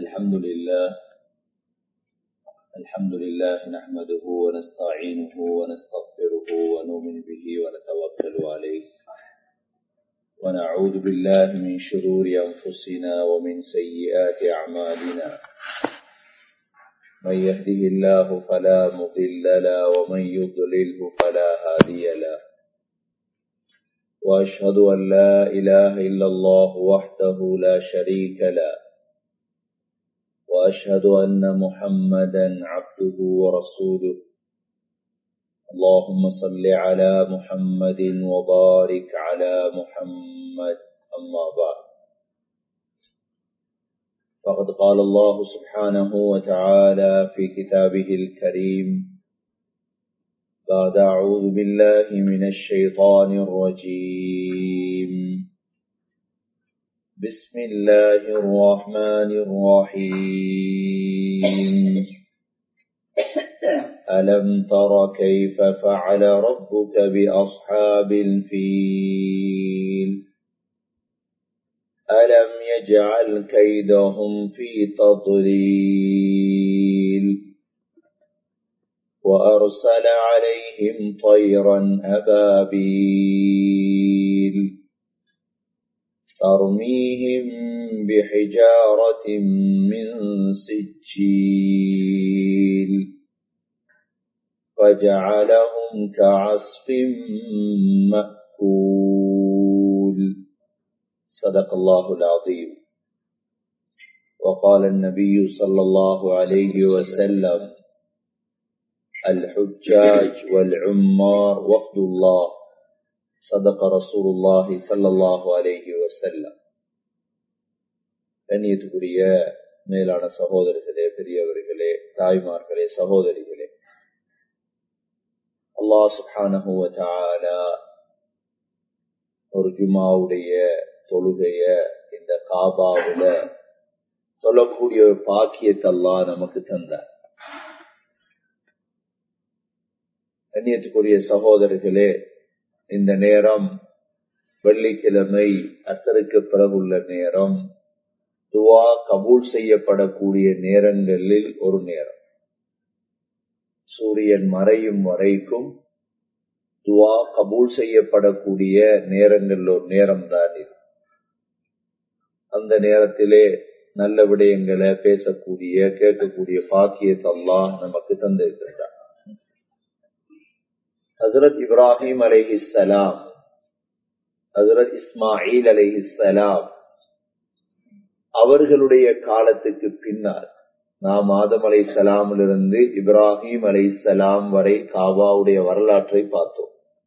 الحمد لله الحمد لله نحمده ونستعينه ونستغفره ونؤمن به ونتوكل عليه ونعوذ بالله من شرور أنفسنا ومن سيئات أعمالنا من يهده الله فلا مضل له ومن يضلله فلا هادي له وأشهد أن لا إله إلا الله وحده لا شريك له وأشهد أن محمدا عبده ورسوله اللهم صل على محمد وبارك على محمد أما بعد فقد قال الله سبحانه وتعالى في كتابه الكريم بعد أعوذ بالله من الشيطان الرجيم بسم الله الرحمن الرحيم ألم تر كيف فعل ربك بأصحاب الفيل ألم يجعل كيدهم في تضليل وأرسل عليهم طيرا أبابيل ترميهم بحجارة من سجيل فجعلهم كعصف مأكول صدق الله العظيم وقال النبي صلى الله عليه وسلم الحجاج والعمار وفد الله صدق رسول الله صلى الله عليه وسلم கண்ணியத்துக்குரிய மேலான சகோதரர்களே பெரியவர்களே தாய்மார்களே சகோதரிகளே அல்லாஹ் சுஹானஹுவ ஒரு ஜுமாவுடைய தொழுகைய இந்த காபாவுல சொல்லக்கூடிய ஒரு பாக்கியத்தை அல்லாஹ் நமக்கு தந்தார் கண்ணியத்துக்குரிய சகோதரர்களே இந்த நேரம் வெள்ளிக்கிழமை அசருக்கு பிறகுள்ள நேரம் துவா கபூல் செய்யப்படக்கூடிய நேரங்களில் ஒரு நேரம் சூரியன் மறையும் வரைக்கும் துவா கபூல் செய்யப்படக்கூடிய நேரங்கள் ஒரு நேரம் தான் இது அந்த நேரத்திலே நல்ல விடயங்களை பேசக்கூடிய கேட்கக்கூடிய பாக்கியத்தெல்லாம் நமக்கு தந்திருக்கின்றார் ஹசரத் இப்ராஹிம் அலைஹிஸ்ஸலாம் ஹசரத் இஸ்மாயில் அலைஹிஸ்ஸலாம் அவர்களுடைய காலத்துக்கு பின்னால் நாம் ஆதம் அலை சலாமிலிருந்து இப்ராஹிம் அலை சலாம் வரை காபாவுடைய வரலாற்றை பார்த்தோம்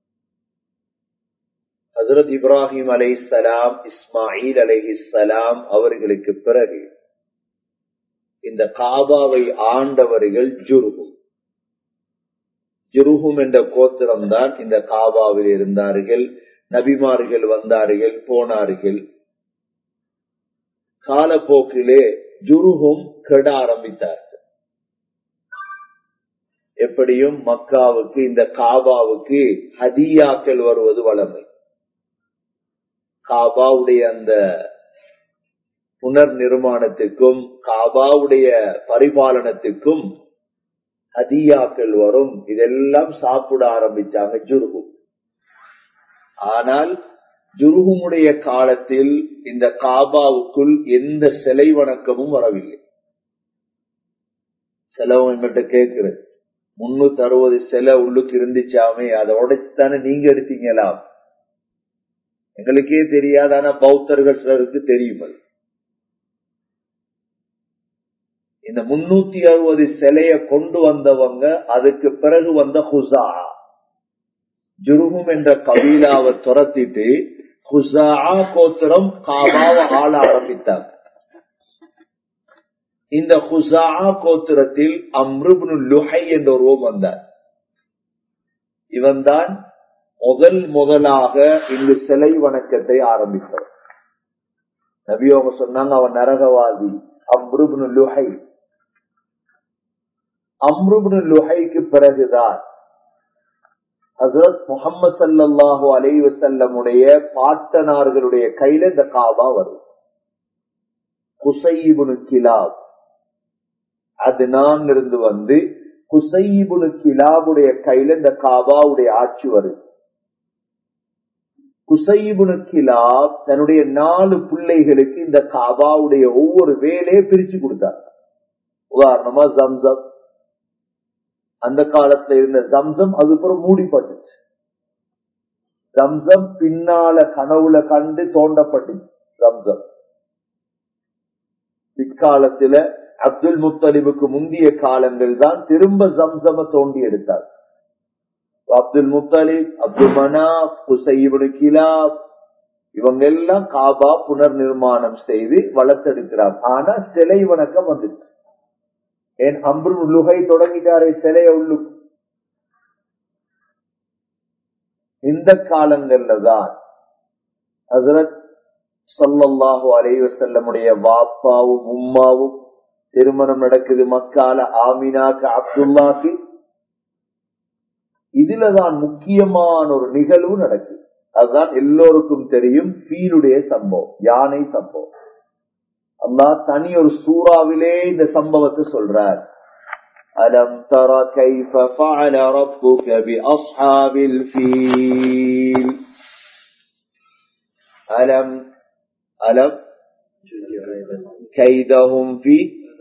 ஹசரத் இப்ராஹிம் அலை சலாம் இஸ்மாயில் அலைஹிஸ்ஸலாம் அவர்களுக்கு பிறகு இந்த காபாவை ஆண்டவர்கள் ஜுருகும் ஜுருகும் என்ற கோத்திரம் தான் இந்த காபாவில் இருந்தார்கள் நபிமார்கள் வந்தார்கள் போனார்கள் காலப்போக்கிலே ஜுருகும் கெட ஆரம்பித்தார்கள் எப்படியும் மக்காவுக்கு இந்த காபாவுக்கு ஹதியாக்கள் வருவது வளமை காபாவுடைய அந்த புனர் நிர்மாணத்துக்கும் காபாவுடைய பரிபாலனத்துக்கும் ஹதியாக்கள் வரும் இதெல்லாம் சாப்பிட ஆரம்பிச்சாங்க ஜுருகும் ஆனால் ஜுருகுமுடைய காலத்தில் இந்த காபாவுக்குள் எந்த சிலை வணக்கமும் வரவில்லை செலவு எங்கிட்ட கேட்கிறது முன்னூத்தி அறுபது சிலை உள்ளுக்கு இருந்துச்சாமே அதை உடைச்சுதானே நீங்க எடுத்தீங்களாம் எங்களுக்கே தெரியாது ஆனா பௌத்தர்கள் சிலருக்கு தெரியும் அது இந்த முன்னூத்தி அறுபது சிலைய கொண்டு வந்தவங்க அதுக்கு பிறகு வந்த ஹுசா ஜுருகும் என்ற கபீலாவை துரத்திட்டு ஹுசா கோத்திரம் காபாவை ஆள ஆரம்பித்தாங்க இந்த ஹுசா கோத்திரத்தில் அம்ருபுனு லுஹை என்ற ஒருவன் வந்தார் இவன்தான் முதல் முதலாக இங்கு சிலை வணக்கத்தை ஆரம்பித்தார் நபியோக சொன்னாங்க அவன் நரகவாதி அம்ருபுனு லுஹை அம்ருபுனு லுஹைக்கு பிறகுதான் ஹசரத் முகமது சல்லாஹூ அலை வசல்லமுடைய பாட்டனார்களுடைய கையில இந்த காபா வரும் குசைபுனு கிலாப் அது நான் இருந்து வந்து குசைபுனு கிலாபுடைய கையில இந்த காபாவுடைய ஆட்சி வருது குசைபுனு கிலாப் தன்னுடைய நாலு பிள்ளைகளுக்கு இந்த காபாவுடைய ஒவ்வொரு வேலையை பிரிச்சு கொடுத்தார் உதாரணமா ஜம்சம் அந்த காலத்துல இருந்த ஜம்சம் அதுக்கப்புறம் மூடிப்பட்டுச்சு ஜம்சம் பின்னால கனவுல கண்டு தோண்டப்பட்டுச்சு ஜம்சம் பிற்காலத்துல அப்துல் முத்தலிபுக்கு முந்தைய காலங்கள் தான் திரும்ப ஜம்சம தோண்டி எடுத்தார் அப்துல் முத்தலிப் அப்துல் மனாப் குசைபுடு கிலாப் இவங்க எல்லாம் காபா புனர் நிர்மாணம் செய்து வளர்த்தெடுக்கிறார் ஆனா சிலை வணக்கம் வந்துச்சு ஏன் அம்ரு லுகை தொடங்கிட்டாரே சிலைய உள்ளு இந்த காலங்கள்ல தான் ஹசரத் சொல்லல்லாஹு அலைவசல்லமுடைய வாப்பாவும் உம்மாவும் திருமணம் நடக்குது மக்கால ஆமினாக்கு அப்துல்லாக்கு இதுலதான் முக்கியமான ஒரு நிகழ்வு நடக்குது அதுதான் எல்லோருக்கும் தெரியும் பீனுடைய சம்பவம் யானை சம்பவம் அல்லா தனி ஒரு சூறாவிலே இந்த சம்பவத்தை சொல்றார் அலம் தர கைஃப ஃபஅல ரப்புக பிஅஸ்ஹாபில் ஃபீல் அலம் அலம் كيدهم في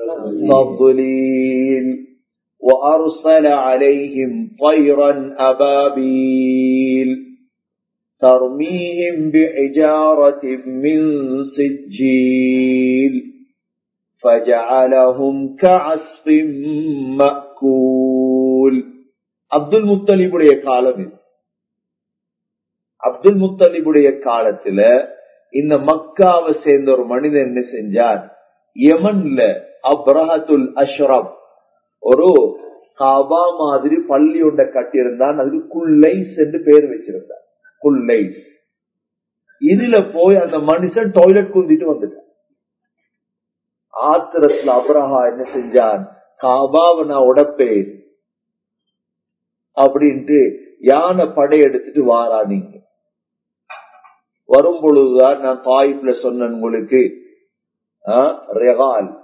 تضليل وأرسل عليهم طيرا أبابيل ترميهم بحجارة من سجيل فجعلهم كعصف مأكول அப்துல் முத்தலிபுடைய காலம் இது அப்துல் முத்தலிபுடைய காலத்துல இந்த மக்காவை சேர்ந்த ஒரு மனிதன் என்ன செஞ்சார் யமன்ல அப்ரஹத்துல் அஷ்ரப் ஒரு காபா மாதிரி பள்ளி ஒன்றை கட்டியிருந்தான் அதுக்கு குல்லைஸ் என்று பேர் வச்சிருந்தார் குல்லைஸ் இதுல போய் அந்த மனுஷன் டாய்லெட் குந்திட்டு வந்துட்டான் ஆத்திரத்துல அப்ரஹா என்ன செஞ்சான் காபாவை நான் உடப்பேன் அப்படின்ட்டு யானை படையெடுத்துட்டு வாரா நீங்க வரும் பொழுதுதான் நான் தாய்ப்புல சொன்னேன் உங்களுக்கு ரெகால்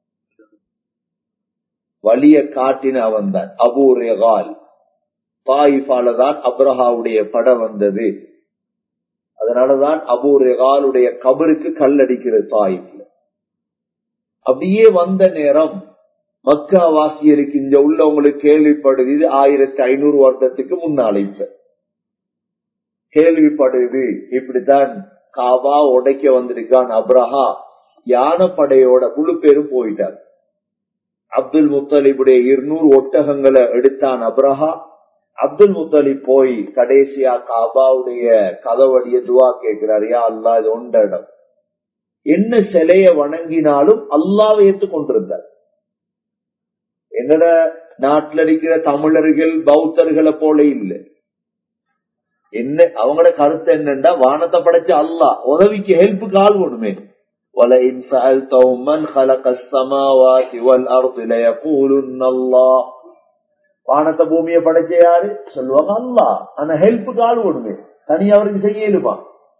வலிய காட்டின அவன் தான் அபு ரெகால் தாயிஃபால தான் அப்ரஹாவுடைய படம் வந்தது அதனாலதான் அபு ரெகாலுடைய கபருக்கு கல்லடிக்கிறது தாயிஃப்ல அப்படியே வந்த நேரம் மக்கா வாசியருக்கு இங்க உள்ளவங்களுக்கு கேள்விப்படுது இது ஆயிரத்தி ஐநூறு வருடத்துக்கு முன்னால இப்ப கேள்விப்படுது இப்படித்தான் காபா உடைக்க வந்திருக்கான் அப்ரஹா யானைப்படையோட முழு பேரும் போயிட்டார் அப்துல் முத்தலிபுடைய இருநூறு ஒட்டகங்களை எடுத்தான் அப்ரஹா அப்துல் முத்தலிப் போய் கடைசியா காபாவுடைய கதவடிய துவா கேட்கிறார் யா அல்லா இது ஒன்ற இடம் என்ன சிலைய வணங்கினாலும் அல்லாவை ஏற்றுக்கொண்டிருந்தார் எங்கட நாட்டில் இருக்கிற தமிழர்கள் பௌத்தர்களை போல இல்லை என்ன அவங்களோட கருத்து என்னன்னா வானத்தை படைச்ச அல்லா உதவிக்கு ஹெல்ப்புக்கு ஆள் வேணுமே وَلَئِنْ سَأَلْتَهُمْ مَنْ خَلَقَ السَّمَاوَاتِ وَالْأَرْضِ لَيَقُولُنَّ اللَّهُ வானத்தை பூமியை படைச்ச யாரு சொல்லுவாங்க அல்லா ஆனா ஹெல்ப்புக்கு ஆள் வேணுமே தனி அவருக்கு செய்யலுமா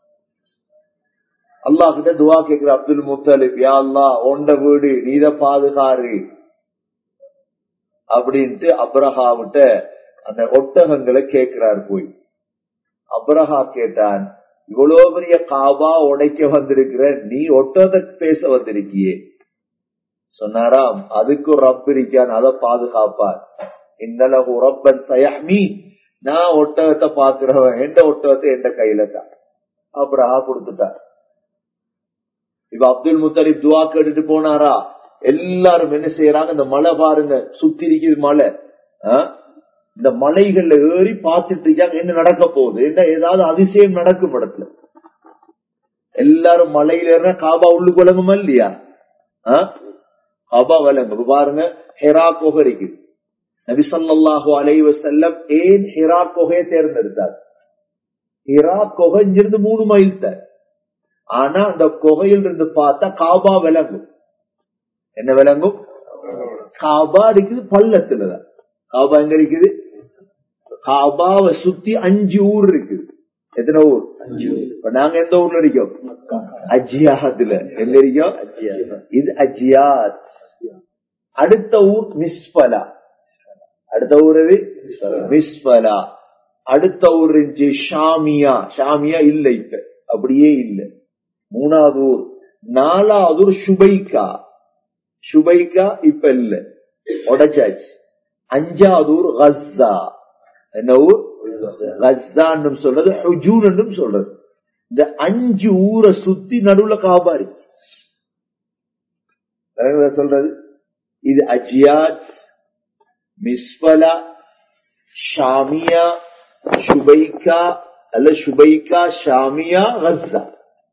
அல்லாஹ் கிட்ட துவா கேக்குற அப்துல் முத்தலிப் யா அல்லா ஒண்ட வீடு நீத பாதுகாரு அப்படின்ட்டு அப்ரஹாவிட்ட அந்த ஒட்டகங்களை கேட்கிறார் போய் அப்ரஹா கேட்டான் இவ்வளவு பெரிய காபா உடைக்க வந்திருக்கிற நீ ஒட்டகத்தை பேச வந்திருக்கியே சொன்னாராம் அதுக்கு ரப் இருக்கான் அதை பாதுகாப்பார் இன்னலகு ரப்பன் சயமீ நான் ஒட்டகத்தை பாக்குறவன் எந்த ஒட்டகத்தை எந்த கையில தான் அப்ரஹா கொடுத்துட்டார் இப்ப அப்துல் முத்தலிப் துவா கேட்டுட்டு போனாரா எல்லாரும் என்ன செய்யறாங்க இந்த மலை பாருங்க சுத்தி இருக்குது மலை இந்த மலைகள்ல ஏறி பார்த்துட்டு இருக்காங்க என்ன நடக்க போகுது என்ன ஏதாவது அதிசயம் நடக்கும் இடத்துல எல்லாரும் மலையில ஏறினா காபா உள்ளு விளங்குமா இல்லையா காபா விளங்கு பாருங்க ஹெரா குகை இருக்கு நபிசல்லாஹு அலைவ செல்லம் ஏன் ஹெரா குகையை தேர்ந்தெடுத்தார் ஹெரா குகை இங்கிருந்து மூணு மைல் தான் ஆனா அந்த குகையில் இருந்து பார்த்தா காபா விளங்கும் என்ன விளங்கும் காபா இருக்குது பள்ளத்துலதான் காபா எங்க இருக்குது காபாவை சுத்தி அஞ்சு ஊர் இருக்குது எத்தனை ஊர் இப்ப நாங்க எந்த ஊர்ல இருக்கோம் அஜியாத்துல எங்க இருக்கோம் இது அஜியாத் அடுத்த ஊர் மிஸ்பலா அடுத்த ஊர் எது மிஸ்பலா அடுத்த ஊர் இருந்துச்சு ஷாமியா ஷாமியா இல்ல இப்ப அப்படியே இல்ல மூணாவது ஊர் நாலாவது ஊர் சுபைக்கா சுபைக்கா இப்ப இல்ல உடைச்சாச்சு அஞ்சாவது ஊர் கஸ்ஸா என்ன ஊர் கஸ்ஸான்னு சொல்றது ஹுஜூன் சொல்றது இந்த அஞ்சு ஊரை சுத்தி நடுவுல காபாரி சொல்றது இது அஜியாத் மிஸ்பலா ஷாமியா சுபைக்கா அல்ல சுபைக்கா ஷாமியா கஸ்ஸா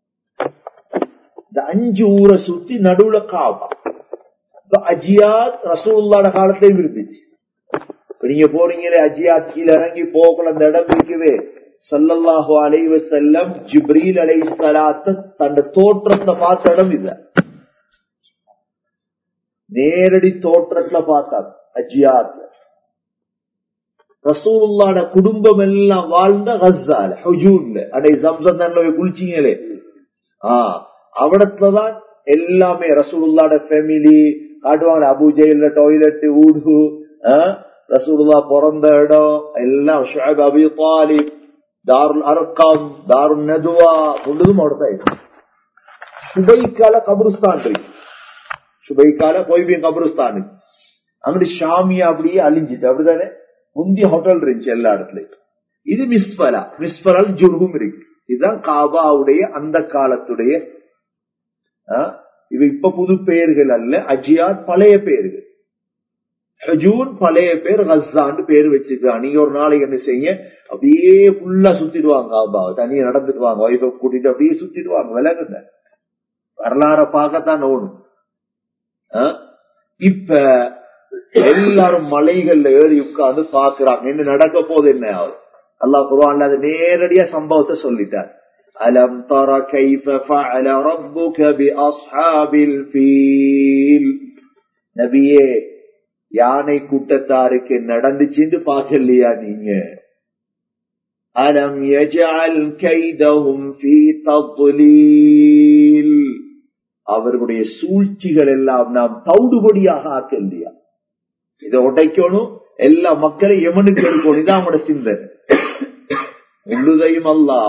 இந்த அஞ்சு ஊரை சுத்தி நடுவுல காபா இப்ப அஜியாத் ரசூல்லாட காலத்திலையும் இருந்துச்சு இப்ப நீங்க போறீங்களே அஜியாத் கீழே இறங்கி போகல அந்த இடம் இருக்குது சல்லல்லாஹு அலைவ செல்லம் ஜிப்ரீல் அலை சலாத்த தன் தோற்றத்தை பார்த்த இடம் இல்ல நேரடி தோற்றத்துல பார்த்தாங்க அஜியாத்ல ரசூலுல்லாட குடும்பம் எல்லாம் வாழ்ந்த ஹஸ்ஸால ஹுஜூன்ல அடை சம்சம் தன்னை குளிச்சிங்களே ஆஹ் அவடத்துலதான் எல்லாமே ரசூலுல்லாட ஃபேமிலி காட்டுவாங்க அபுஜெயில டாய்லெட் ஊடு ரசூலுல்லா பிறந்த இடம் எல்லாம் ஷுஐப் அபி தாலிப் தாருல் அர்க்கம் தாருல் நதுவா முழுதும் அവിടുത്തെ சுபைக்கால கபருஸ்தான் இருக்கு சுபைக்கால போய்பியும் கபருஸ்தான் அங்கிட்டு ஷாமியா அப்படியே அழிஞ்சிட்டு அப்படிதானே முந்தைய ஹோட்டல் இருந்துச்சு எல்லா இடத்துலயும் இது மிஸ்பலா மிஸ்பலால் ஜுர்கும் இருக்கு இதுதான் காபாவுடைய அந்த காலத்துடைய இது இப்ப புது பெயர்கள் அல்ல அஜியாத் பழைய பெயர்கள் ஹஜூன் பழைய பேர் ஹஸ்ஸான்னு பேர் வச்சுக்கலாம் நீங்க ஒரு நாளைக்கு என்ன செய்ய அப்படியே ஃபுல்லா சுத்திடுவாங்க காபாவை தனியா நடந்துடுவாங்க ஒய்ஃபை கூட்டிட்டு அப்படியே சுத்திடுவாங்க விலகுங்க வரலாற பார்க்கத்தான் ஓணும் இப்ப எல்லாரும் மலைகள்ல ஏறி உட்கார்ந்து பாக்குறாங்க என்ன நடக்க போது என்ன அல்லா குருவான்ல அது நேரடியா சம்பவத்தை சொல்லிட்டார் அலம் தர கைஃப ஃபஅல ரப்புக பி அஸ்ஹாபில் ஃபீல் நபியே யானை கூட்டத்தாருக்கு நடந்துச்சுன்னு பார்க்கலையா நீங்க அலம் யஜஅல் கைதஹும் ஃபீ தத்லீல் அவர்களுடைய சூழ்ச்சிகள் எல்லாம் நாம் தௌடுபடியாக ஆக்கலையா இதை உடைக்கணும் எல்லா மக்களையும் எமனுக்கு எடுக்கணும் இதான் அவங்களோட சிந்தனை உள்ளுதையும் அல்லா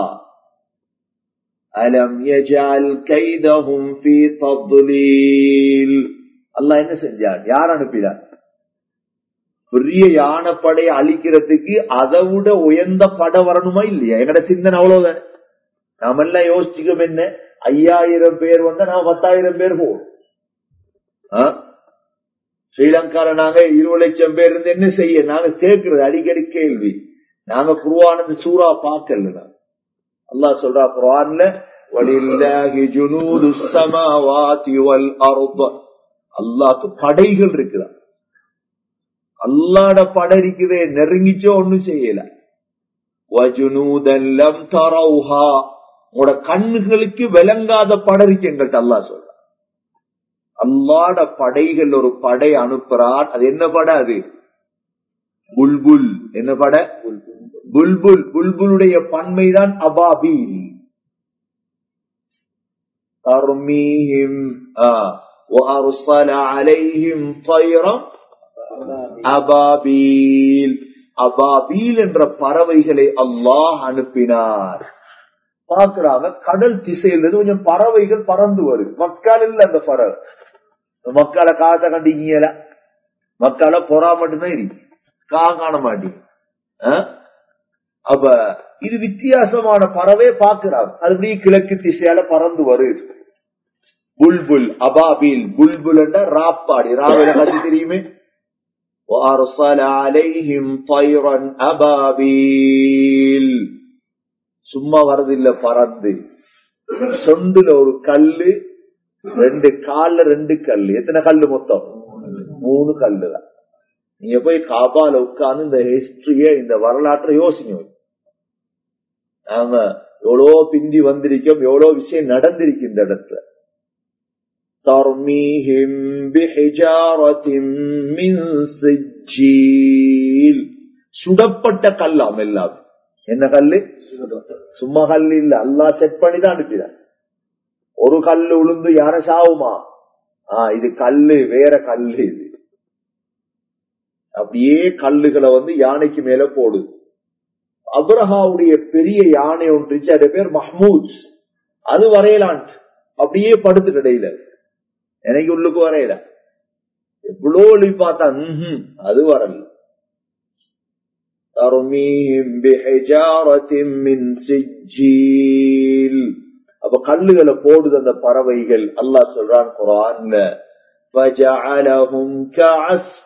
அலம் யஜால் கைதஹும் ஃபீ தத்லீல் அல்லாஹ் என்ன செஞ்சான் யார் அனுப்பினார் பெரிய யானைப்படையை அழிக்கிறதுக்கு அதை விட உயர்ந்த படம் வரணுமா இல்லையா எங்கட சிந்தனை அவ்வளவுதான் நாம எல்லாம் யோசிச்சுக்கோம் என்ன ஐயாயிரம் பேர் வந்தா நாம பத்தாயிரம் பேர் போவோம் ஸ்ரீலங்கால நாங்க இருபது லட்சம் பேர் இருந்து என்ன செய்ய நாங்க கேட்கறது அடிக்கடி கேள்வி நாங்க குருவானது சூறா பார்க்கல அல்லா சொல்றா குரான்ல அல்லாக்கு படைகள் இருக்குதா அல்லாட படை இருக்குதே நெருங்கிச்சோ ஒண்ணும் செய்யல உங்களோட கண்ணுகளுக்கு விளங்காத படை இருக்கு எங்கள்கிட்ட அல்லா சொல்ற அல்லாட படைகள் ஒரு படை அனுப்புறான் அது என்ன படை அது புல்புல் என்ன படை புல்புல் புல்புலுடைய பன்மைதான் அபாபீல் ترميهم آه وأرسل عليهم طيرا அபாபீல் அபாபீல் என்ற பறவைகளை அல்லாஹ் அனுப்பினார் பாக்குறாங்க கடல் திசையிலிருந்து கொஞ்சம் பறவைகள் பறந்து வருது மக்கள் இல்ல அந்த பறவை மக்களை காத்த கண்டிக்கல மக்களை பொறா மட்டும்தான் இருக்கு கா காண மாட்டீங்க அப்ப இது வித்தியாசமான பறவை பாக்குறாங்க அது அப்படியே கிழக்கு திசையால பறந்து வருது புல்புல் அபாபீல் புல்புல் என்ற ராப்பாடி ராவில கருத்து தெரியுமே وأرسل عليهم طيرا أبابيل சும்மா வரதில்ல பறந்து சொண்டுல ஒரு கல்லு ரெண்டு கால்ல ரெண்டு கல்லு எத்தனை கல்லு மொத்தம் மூணு கல்லு தான் நீங்க போய் காபால உட்கார்ந்து இந்த ஹிஸ்டரிய இந்த வரலாற்றை யோசிங்க நாம எவ்வளோ பிந்தி வந்திருக்கோம் எவ்வளவு விஷயம் நடந்திருக்கு இந்த இடத்துல ترميهم بحجارة من سجيل சுடப்பட்ட கல்லாம் எல்லாம் என்ன கல்லு சும்மா கல்லு இல்ல அல்லா செட் பண்ணி தான் அனுப்பினார் ஒரு கல்லு உளுந்து யார சாவுமா ஆஹ் இது கல்லு வேற கல்லு இது அப்படியே கல்லுகளை வந்து யானைக்கு மேல போடுது அப்ரஹாவுடைய பெரிய யானை ஒன்று அது பேர் மஹ்மூத் அது வரையலான் அப்படியே படுத்து கிடையில எனக்கு உள்ளுக்கு வரையல எவ்வளோ ஒளி பார்த்தா ம்ஹும், அது வரல ترميهم بحجارة من سجيل அப்ப கல்லுகளை போடுது அந்த பறவைகள் அல்லாஹ் சொல்றான் குரான்ல فجعلهم كعصف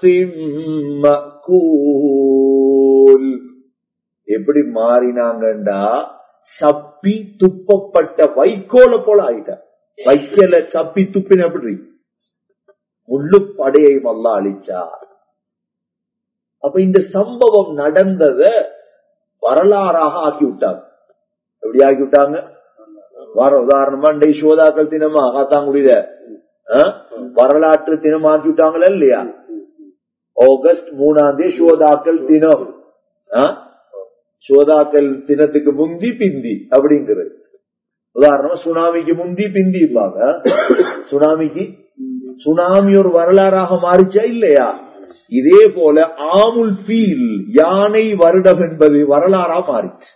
مأكول எப்படி மாறினாங்கண்டா சப்பி துப்பப்பட்ட வைக்கோல போல ஆயிட்டா வைக்கல சப்பி துப்பின எப்படி முள்ளு படையையும் அல்லாஹ் அழிச்சார் அப்ப இந்த சம்பவம் நடந்தத வரலாறாக ஆக்கி விட்டாங்க எப்படி ஆக்கி விட்டாங்க வர உதாரணமா இன்றைய சோதாக்கள் தினமா காத்தாங்குடியில ஆ? வரலாற்று தினம் ஆக்கி விட்டாங்களா இல்லையா ஆகஸ்ட் மூணாம் தேதி சோதாக்கள் தினம் ஆ? சோதாக்கள் தினத்துக்கு முந்தி பிந்தி அப்படிங்கிறது உதாரணமா சுனாமிக்கு முந்தி பிந்திப்பாங்க சுனாமிக்கு சுனாமி ஒரு வரலாறாக மாறிச்சா இல்லையா இதே போல ஆமுல் ஃபீல் யானை வருடம் என்பது வரலாறா மாறிச்சு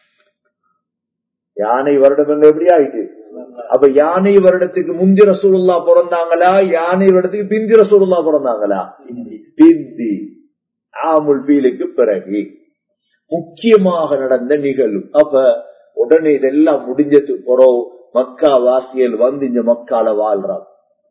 யானை வருடம் என்பது எப்படி ஆயிட்டு அப்ப யானை வருடத்துக்கு முந்தி ரசூலுல்லா பிறந்தாங்களா யானை வருடத்துக்கு பிந்தி ரசூலுல்லா பிறந்தாங்களா பிந்தி ஆமுல் ஃபீலுக்கு பிறகு முக்கியமாக நடந்த நிகழ்வு அப்ப உடனே இதெல்லாம் முடிஞ்சதுக்கு பிறகு மக்கா வாசியல் வந்து இந்த மக்கால வாழ்றான்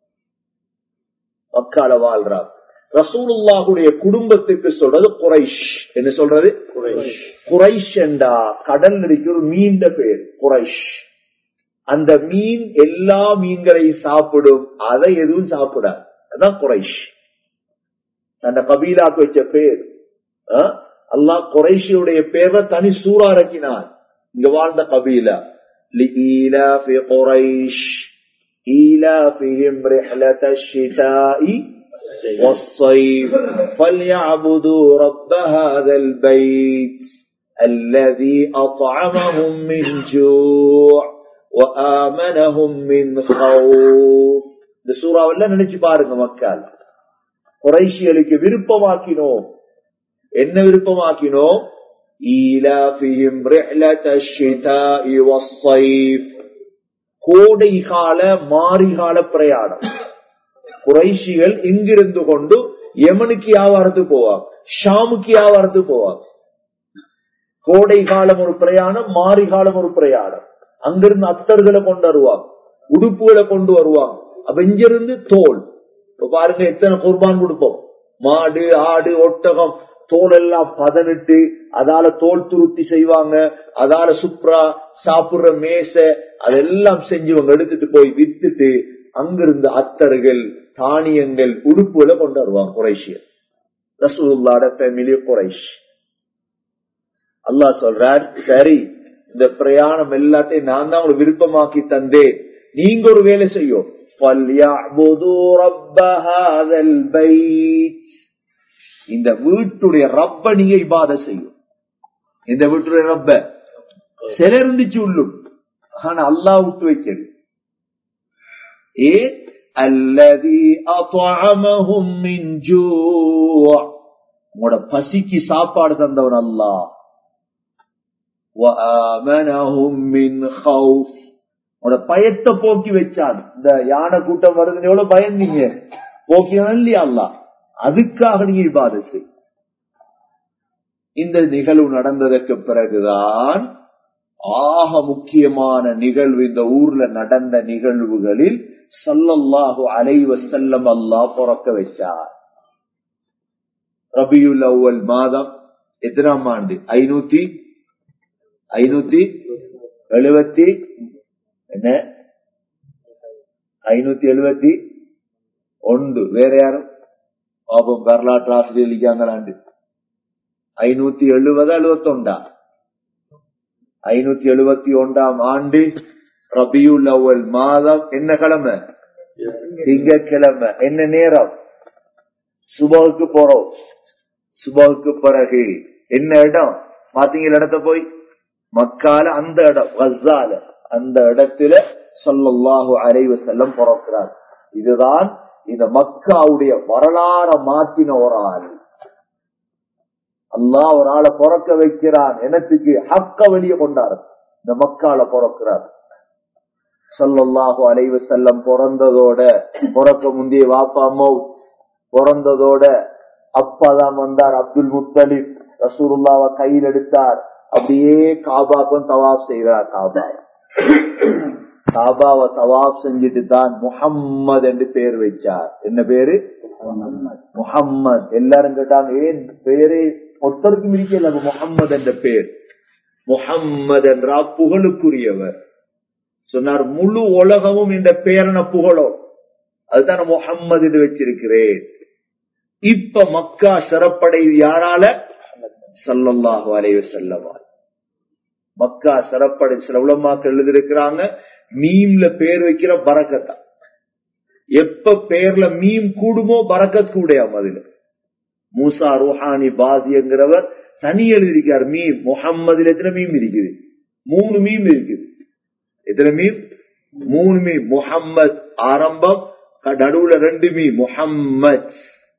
மக்கால வாழ்றான் ரசூலுல்லாஹுடைய குடும்பத்துக்கு சொல்றது குரைஷ் என்ன சொல்றது குரைஷ் என்றா கடல் இருக்கிற ஒரு மீண்ட பேர் குரைஷ் அந்த மீன் எல்லா மீன்களையும் சாப்பிடும் அதை எதுவும் சாப்பிடாது அதான் குரைஷ் அந்த கபீலாக்கு வச்ச பேர் ஆ? அல்லாஹ் குறைஷியுடைய பேரை தனி சூறா இறக்கினார் இங்க வாழ்ந்த கபீலா لإيلاف قريش إيلافهم رحلة الشتاء والصيف فليعبدوا رب هذا البيت الذي أطعمهم من جوع وآمنهم من خوف இந்த சூறாவெல்லாம் நினைச்சு பாருங்க மக்கள் குறைஷியலுக்கு விருப்பமாக்கினோம் என்ன விருப்பமாக்கினோம் ஈலாஃபிஹிம் ரிஹ்லத الشتاء والصيف கோடை கால மாரிகால பிரயாணம் குறைஷிகள் இங்கிருந்து கொண்டு யமனுக்கு வியாபாரத்துக்கு போவாங்க ஷாமுக்கு வியாபாரத்துக்கு போவாங்க கோடை காலம் ஒரு பிரயாணம் மாரி காலம் ஒரு பிரயாணம் அங்கிருந்து அத்தர்களை கொண்டு வருவாங்க உடுப்புகளை கொண்டு வருவாங்க அப்ப இங்கிருந்து தோல் இப்ப பாருங்க எத்தனை குர்பான் கொடுப்போம் மாடு ஆடு ஒட்டகம் தோல் எல்லாம் பதனிட்டு அதால தோல் துருத்தி செய்வாங்க அதால சுப்ரா சாப்பிடுற மேசை அதெல்லாம் செஞ்சு இவங்க எடுத்துட்டு போய் வித்துட்டு அங்கிருந்து அத்தர்கள் தானியங்கள் உடுப்புகளை கொண்டு வருவாங்க குறைஷியர் ரசூல்லாட ஃபேமிலி குறைஷ் அல்லாஹ் சொல்றார் சரி இந்த பிரயாணம் எல்லாத்தையும் நான் தான் உங்களுக்கு விருப்பமாக்கி தந்தேன் நீங்க ஒரு வேலை செய்யும் فَلْيَعْبُدُوا رَبَّ هَذَا الْبَيْتِ இந்த வீட்டுடைய ரப்ப நீங்க இபாத செய்யும் இந்த வீட்டுடைய ரப்ப சில இருந்துச்சு உள்ளும் ஆனா அல்லாஹ் விட்டு வைக்கிறது ஏ அல்லதி அத்அமஹும் மின் ஜூ' உங்களோட பசிக்கு சாப்பாடு தந்தவன் அல்லாஹ் وآمنهم من خوف உங்களோட பயத்தை போக்கி வச்சான் இந்த யானை கூட்டம் வருதுன்னு எவ்வளவு பயந்தீங்க போக்கினான் இல்லையா அல்லாஹ் அதுக்காக நீங்க இபாத செய் இந்த நிகழ்வு நடந்ததற்கு பிறகுதான் ஆக முக்கியமான நிகழ்வு இந்த ஊர்ல நடந்த நிகழ்வுகளில் சல்லல்லாஹு அலைவ செல்லம் அல்லாஹ் பிறக்க வச்சார் ரபியுல் அவ்வல் மாதம் எத்தனாம் ஆண்டு ஐநூத்தி ஐநூத்தி எழுபத்தி என்ன ஐநூத்தி எழுபத்தி ஒன்று வேற யாரும் பாபம் வரலாற்று ஆசிரியர் இருக்காங்களாண்டு ஐநூத்தி எழுபது எழுபத்தி ஒண்டா ஐநூத்தி எழுபத்தி ஒன்றாம் ஆண்டு ரபியுல் அவ்வல் மாதம் என்ன கிழமை திங்கக்கிழமை என்ன நேரம் சுபகுக்கு போறோம் சுபகுக்கு பிறகு என்ன இடம் பாத்தீங்க இடத்த போய் மக்கால அந்த இடம் கஸால அந்த இடத்துல சொல்லல்லாஹு அலைவ செல்லம் பிறக்கிறார் இதுதான் இந்த மக்காவுடைய வரலாற மாத்தின ஒரு ஆள் அல்லாஹ் ஒரு ஆளை பிறக்க வைக்கிறான் எனத்துக்கு ஹக்க வெளியே கொண்டாரு இந்த மக்கால பிறக்கிறார் சல்லல்லாஹு அலைவு செல்லம் பிறந்ததோட பிறக்க முந்தைய வாப்பா அம்மா பிறந்ததோட அப்பாதான் வந்தார் அப்துல் முத்தலிப் ரசூருல்லாவை கையில் எடுத்தார் அப்படியே காபாக்கும் தவாப் செய்கிறார் காபா காபாவை தவாப் செஞ்சுட்டு தான் முஹம்மது என்று பேர் வச்சார் என்ன பேரு முஹம்மது எல்லாரும் கேட்டாங்க ஏன் பேரே ஒருத்தருக்கும் இருக்கல முகம்மது என்ற பேர் முகம்மது என்றா புகழுக்குரியவர் சொன்னார் முழு உலகமும் இந்த பேரனை புகழும் அதுதான் முகம்மது என்று வச்சிருக்கிறேன் இப்ப மக்கா சிறப்படை யாரால சல்லல்லாஹு அலைவ செல்லவா மக்கா சிறப்படை சில உலமாக்கள் எழுதியிருக்கிறாங்க மீம்ல பேர் வைக்கிற பறக்கத்தா எப்ப பேர்ல மீம் கூடுமோ பறக்கத் கூடையாம் அதுல மூசா ருஹானி பாசிங்கிறவர் தனி எழுதியிருக்கார் மீம் முகம்மதுல எத்தனை மீம் இருக்குது மூணு மீம் இருக்குது எத்தனை மீம் மூணு மீம் முகம்மது ஆரம்பம் நடுவுல ரெண்டு மீ முகம்மத்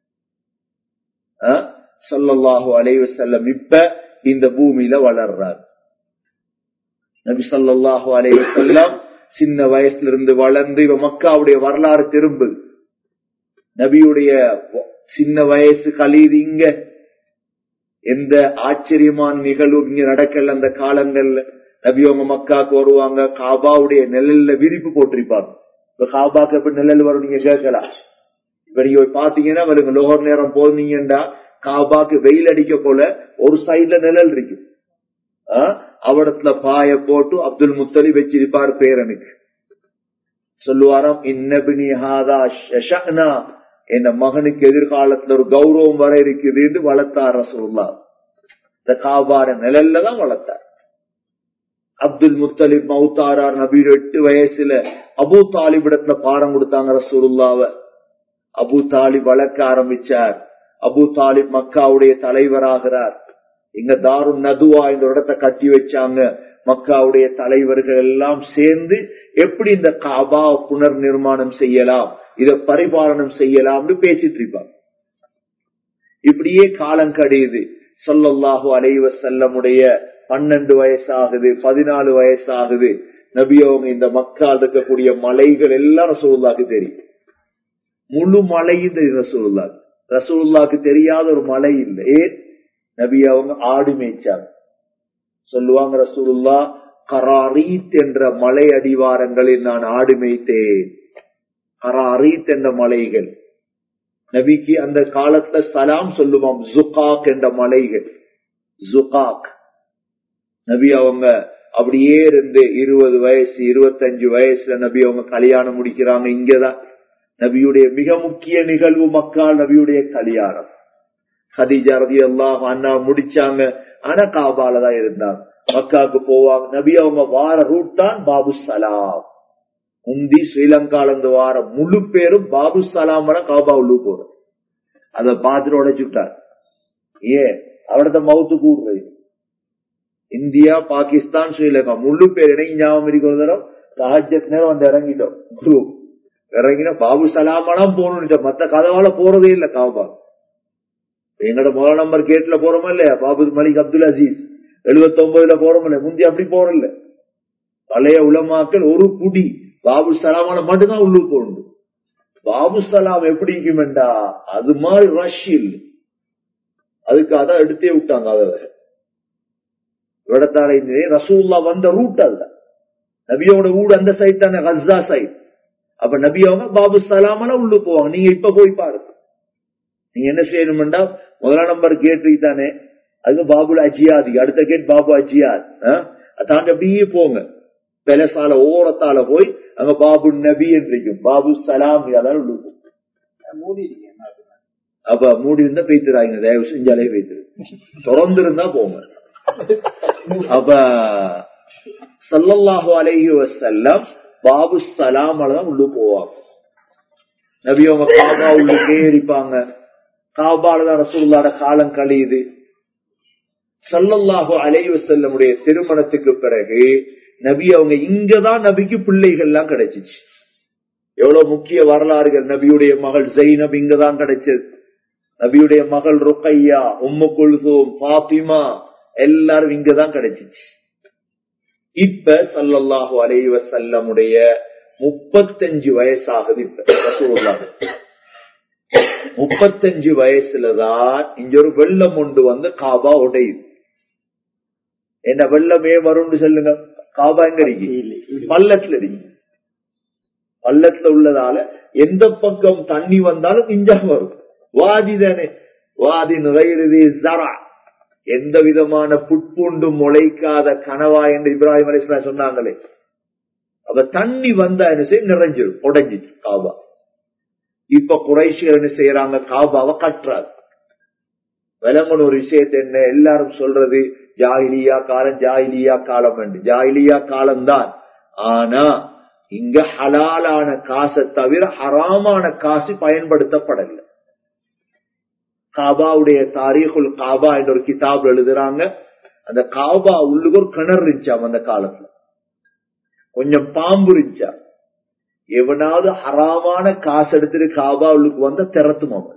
சொல்லல்லாஹு அலைவ செல்லம் இப்ப இந்த பூமியில வளர்றார் நபி சொல்லாஹு அலைவ செல்லம் சின்ன வயசுல இருந்து வளர்ந்து இவ மக்காவுடைய வரலாறு திரும்பு நபியுடைய சின்ன வயசு கலீது இங்க எந்த ஆச்சரியமான நிகழ்வு இங்க நடக்கல அந்த காலங்கள்ல நபி அவங்க மக்காக்கு வருவாங்க காபாவுடைய நிழல்ல விரிப்பு போட்டிருப்பாங்க இப்ப காபாக்கு எப்படி நிழல் வரும் நீங்க கேட்கலாம் இப்ப நீங்க பாத்தீங்கன்னா வருங்க லோகர் நேரம் போனீங்கன்னா காபாக்கு வெயில் அடிக்க போல ஒரு சைட்ல நிழல் இருக்கு அவடத்துல பாய போட்டு அப்துல் முத்தலி வச்சிருப்பார் பேரனுக்கு சொல்லுவாராம் இன்னபினி ஹாதா ஷஷனா என் மகனுக்கு எதிர்காலத்துல ஒரு கௌரவம் வர இருக்குது என்று வளர்த்தார் ரசூல்லா இந்த காபார நிழல்ல தான் வளர்த்தார் அப்துல் முத்தலிப் மவுத்தாரார் நபீர் எட்டு வயசுல அபு தாலிபிடத்துல பாடம் கொடுத்தாங்க ரசூலுல்லாவ அபு தாலிப் வளர்க்க ஆரம்பிச்சார் அபு தாலிப் மக்காவுடைய தலைவராகிறார் இங்க தாரு நதுவா இந்த இடத்தை கட்டி வச்சாங்க மக்காவுடைய தலைவர்கள் எல்லாம் சேர்ந்து எப்படி இந்த காபா புனர் நிர்மாணம் செய்யலாம் இத பரிபாலனம் செய்யலாம்னு பேசிட்டு இருப்பாங்க இப்படியே காலம் கடியுது சொல்லல்லாஹு அலைவ செல்லமுடைய பன்னெண்டு வயசாகுது பதினாலு வயசாகுது நபியவங்க இந்த மக்கால் இருக்கக்கூடிய மலைகள் எல்லாம் ரசூல்லாக்கு தெரியும் முழு மலையும் தெரியும் ரசூல்லாக்கு ரசூல்லாக்கு தெரியாத ஒரு மலை இல்லை ஏன் நபி அவங்க ஆடு மேய்ச்சாங்க சொல்லுவாங்க ரசூலுல்லா கராரீத் என்ற மலை அடிவாரங்களில் நான் ஆடு மேய்த்தேன் கராரீத் என்ற மலைகள் நபிக்கு அந்த காலத்துல சலாம் சொல்லுவோம் ஜுகாக் என்ற மலைகள் ஜுகாக் நபி அவங்க அப்படியே இருந்து இருபது வயசு இருபத்தஞ்சு வயசுல நபி அவங்க கல்யாணம் முடிக்கிறாங்க இங்கதான் நபியுடைய மிக முக்கிய நிகழ்வு மக்கள் நபியுடைய கல்யாணம் ஹதீஜா ரதி அல்லாஹ் அண்ணா முடிச்சாங்க ஆனா காபால தான் இருந்தாங்க மக்காவுக்கு போவாங்க நபி அவங்க வார ரூட் தான் பாபு சலாம் முந்தி ஸ்ரீலங்கால இருந்து வார முழு பேரும் பாபு சலாம் காபா உள்ளு போறோம் அத பாத்திர உடைச்சுட்டார் ஏன் அவரது மவுத்து கூடுறது இந்தியா பாகிஸ்தான் ஸ்ரீலங்கா முழு பேர் இணைஞ்சு ஞாபகம் இருக்கிற தரம் சஹஜத் நேரம் வந்து இறங்கிட்டோம் குரூப் இறங்கினா பாபு சலாமலாம் போகணும் மத்த கதவால போறதே இல்ல காபா எங்கட முதல் நம்பர் கேட்ல போறோமா இல்லையா பாபு மலிக் அப்துல் அசீஸ் எழுபத்தி ஒன்பதுல போறோம் இல்ல முந்தி அப்படி போறல பழைய உலமாக்கள் ஒரு குடி பாபு சலாமான மட்டும்தான் உள்ளூர் போகணும் பாபு சலாம் எப்படி இருக்குமெண்டா அது மாதிரி ரஷ் இல்லை அதுக்கு அதான் எடுத்தே விட்டாங்க அதை விடத்தார ரசூல்லா வந்த ரூட் அல்ல நபியோட வீடு அந்த சைட் தானே ஹஸ்ஸா சைட் அப்ப நபி அவங்க பாபு சலாமல உள்ளு போவாங்க நீங்க இப்ப போய் பாருங்க நீங்க என்ன செய்யணும்டா முதலாம் நம்பர் கேட் தானே அது பாபுல அஜியாதி அடுத்த கேட் பாபு அஜியாத் தாண்டி அப்படியே போங்க பெலசால ஓரத்தால போய் அங்க பாபு நபி என்றிருக்கும் பாபு சலாம் அதான் உள்ளு அப்ப மூடி இருந்தா பெய்த்துறாங்க தயவு செஞ்சாலே பெய்த்துரு திறந்து இருந்தா போங்க அப்ப சல்லல்லாஹு அலைஹி வசல்லம் பாபு சலாமல தான் உள்ளு போவாங்க நபி அவங்க காபா உள்ளுக்கே இருப்பாங்க காபால தான் ரசூல்லாட காலம் கழியுது சல்லல்லாஹு அலைஹி வசல்லமுடைய திருமணத்துக்கு பிறகு நபி அவங்க இங்கதான் நபிக்கு பிள்ளைகள் எல்லாம் கிடைச்சிச்சு எவ்வளவு முக்கிய வரலாறுகள் நபியுடைய மகள் ஜெய்னப் இங்கதான் கிடைச்சது நபியுடைய மகள் ருக்கையா உம்மு குல்தூம் பாத்திமா எல்லாரும் இங்கதான் கிடைச்சிச்சு இப்ப சல்லல்லாஹு அலைஹி வஸல்லமுடைய முப்பத்தஞ்சு வயசாகுது இப்ப ரசூலுல்லாஹ் முப்பத்தஞ்சு வயசுலதான் இங்க ஒரு வெள்ளம் கொண்டு வந்து காபா உடையுது என்ன வெள்ளமே வரும்னு சொல்லுங்க காபா எங்க இருக்கு பள்ளத்துல இருக்கு பள்ளத்துல உள்ளதால எந்த பக்கம் தண்ணி வந்தாலும் இஞ்சா வரும் வாதி தானே வாதி நுழையிறது ஜரா எந்த விதமான புட்பூண்டு முளைக்காத கனவா என்று இப்ராஹிம் அலிஸ்லாம் சொன்னாங்களே அப்ப தண்ணி வந்தா என்ன செய்யும் நிறைஞ்சிடும் உடைஞ்சிச்சு காபா இப்ப குறைஷியர் என்ன செய்யறாங்க காபாவை கட்டுறாரு விலங்குன ஒரு விஷயத்தை என்ன எல்லாரும் சொல்றது ஜாயிலியா காலம் ஜாயிலியா காலம் என்று ஜாயிலியா காலம்தான் ஆனா இங்க ஹலாலான காசை தவிர ஹராமான காசு பயன்படுத்தப்படல காபாவுடைய தாரீகுல் காபா என்ற ஒரு கிதாப் எழுதுறாங்க அந்த காபா உள்ளுக்கு ஒரு கிணறு இருந்துச்சாம் அந்த காலத்துல கொஞ்சம் பாம்பு இருந்துச்சா எவனாவது ஹராமான காசு எடுத்துட்டு காபா உள்ளுக்கு வந்த திறத்தும் அவன்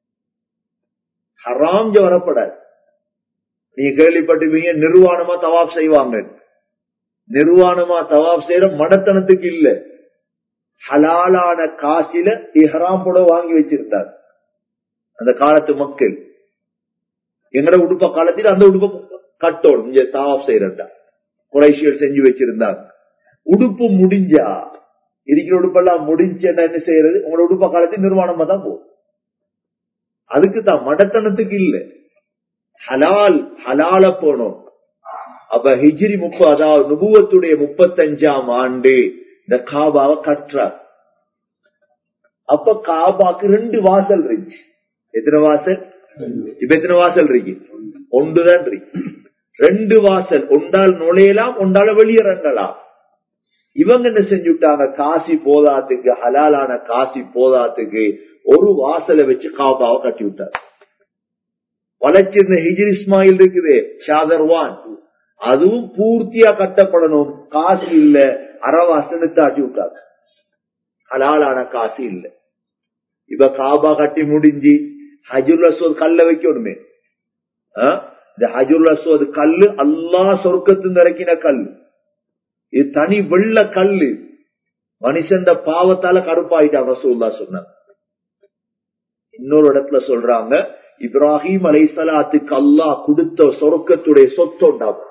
ஹராம் வரப்படாது நீங்க கேள்விப்பட்டிருப்பீங்க நிர்வாணமா தவாப் செய்வாங்க நிர்வாணமா தவாப் செய்யற மடத்தனத்துக்கு இல்ல ஹலாலான காசில இஹராம் கூட வாங்கி வச்சிருந்தார் அந்த காலத்து மக்கள் எங்கட உடுப்ப காலத்தில் அந்த உடுப்ப கட்டோடும் இங்க தவாப் செய்யறா குறைசியல் செஞ்சு வச்சிருந்தாங்க உடுப்பு முடிஞ்சா இருக்கிற உடுப்பெல்லாம் முடிஞ்சா என்ன செய்யறது உங்களோட உடுப்ப காலத்தில் நிர்வாணமா தான் போகும் அதுக்கு தான் மடத்தனத்துக்கு இல்ல ஹலால் ஹலால போனோம் அப்ப ஹிஜ்ரி முப்பது அதாவது நுபுவத்துடைய முப்பத்தஞ்சாம் ஆண்டு இந்த காபாவை கற்றார் அப்ப காபாக்கு ரெண்டு வாசல் இருந்துச்சு எத்தனை வாசல் இப்ப எத்தனை வாசல் இருக்கு ஒன்றுதான் இருக்கு ரெண்டு வாசல் ஒன்றால் நுழையலாம் ஒன்றால வெளியேறங்கலாம் இவங்க என்ன செஞ்சுட்டாங்க காசி போதாத்துக்கு ஹலாலான காசி போதாத்துக்கு ஒரு வாசலை வச்சு காபாவை கட்டி விட்டார் வளர்ச்சிருந்த ஹிஜிர் இஸ்மாயில் இருக்குது ஷாதர்வான் அதுவும் பூர்த்தியா கட்டப்படணும் காசு இல்ல அறவாசல் தாட்டி விட்டார் ஹலாலான காசு இல்ல இப்ப காபா கட்டி முடிஞ்சு ஹஜுல் அஸ்வத் கல்ல வைக்கணுமே இந்த ஹஜுல் அஸ்வத் கல்லு அல்லா சொர்க்கத்து இறக்கின கல்லு இது தனி வெள்ள கல்லு மனுஷன் பாவத்தால கருப்பாயிட்டான் ரசூல்லா சொன்னாங்க இன்னொரு இடத்துல சொல்றாங்க இப்ராஹிம் அலைசலாத்துக்கு அல்லாஹ் கொடுத்த சொர்க்கத்துடைய சொத்து உண்டாகும்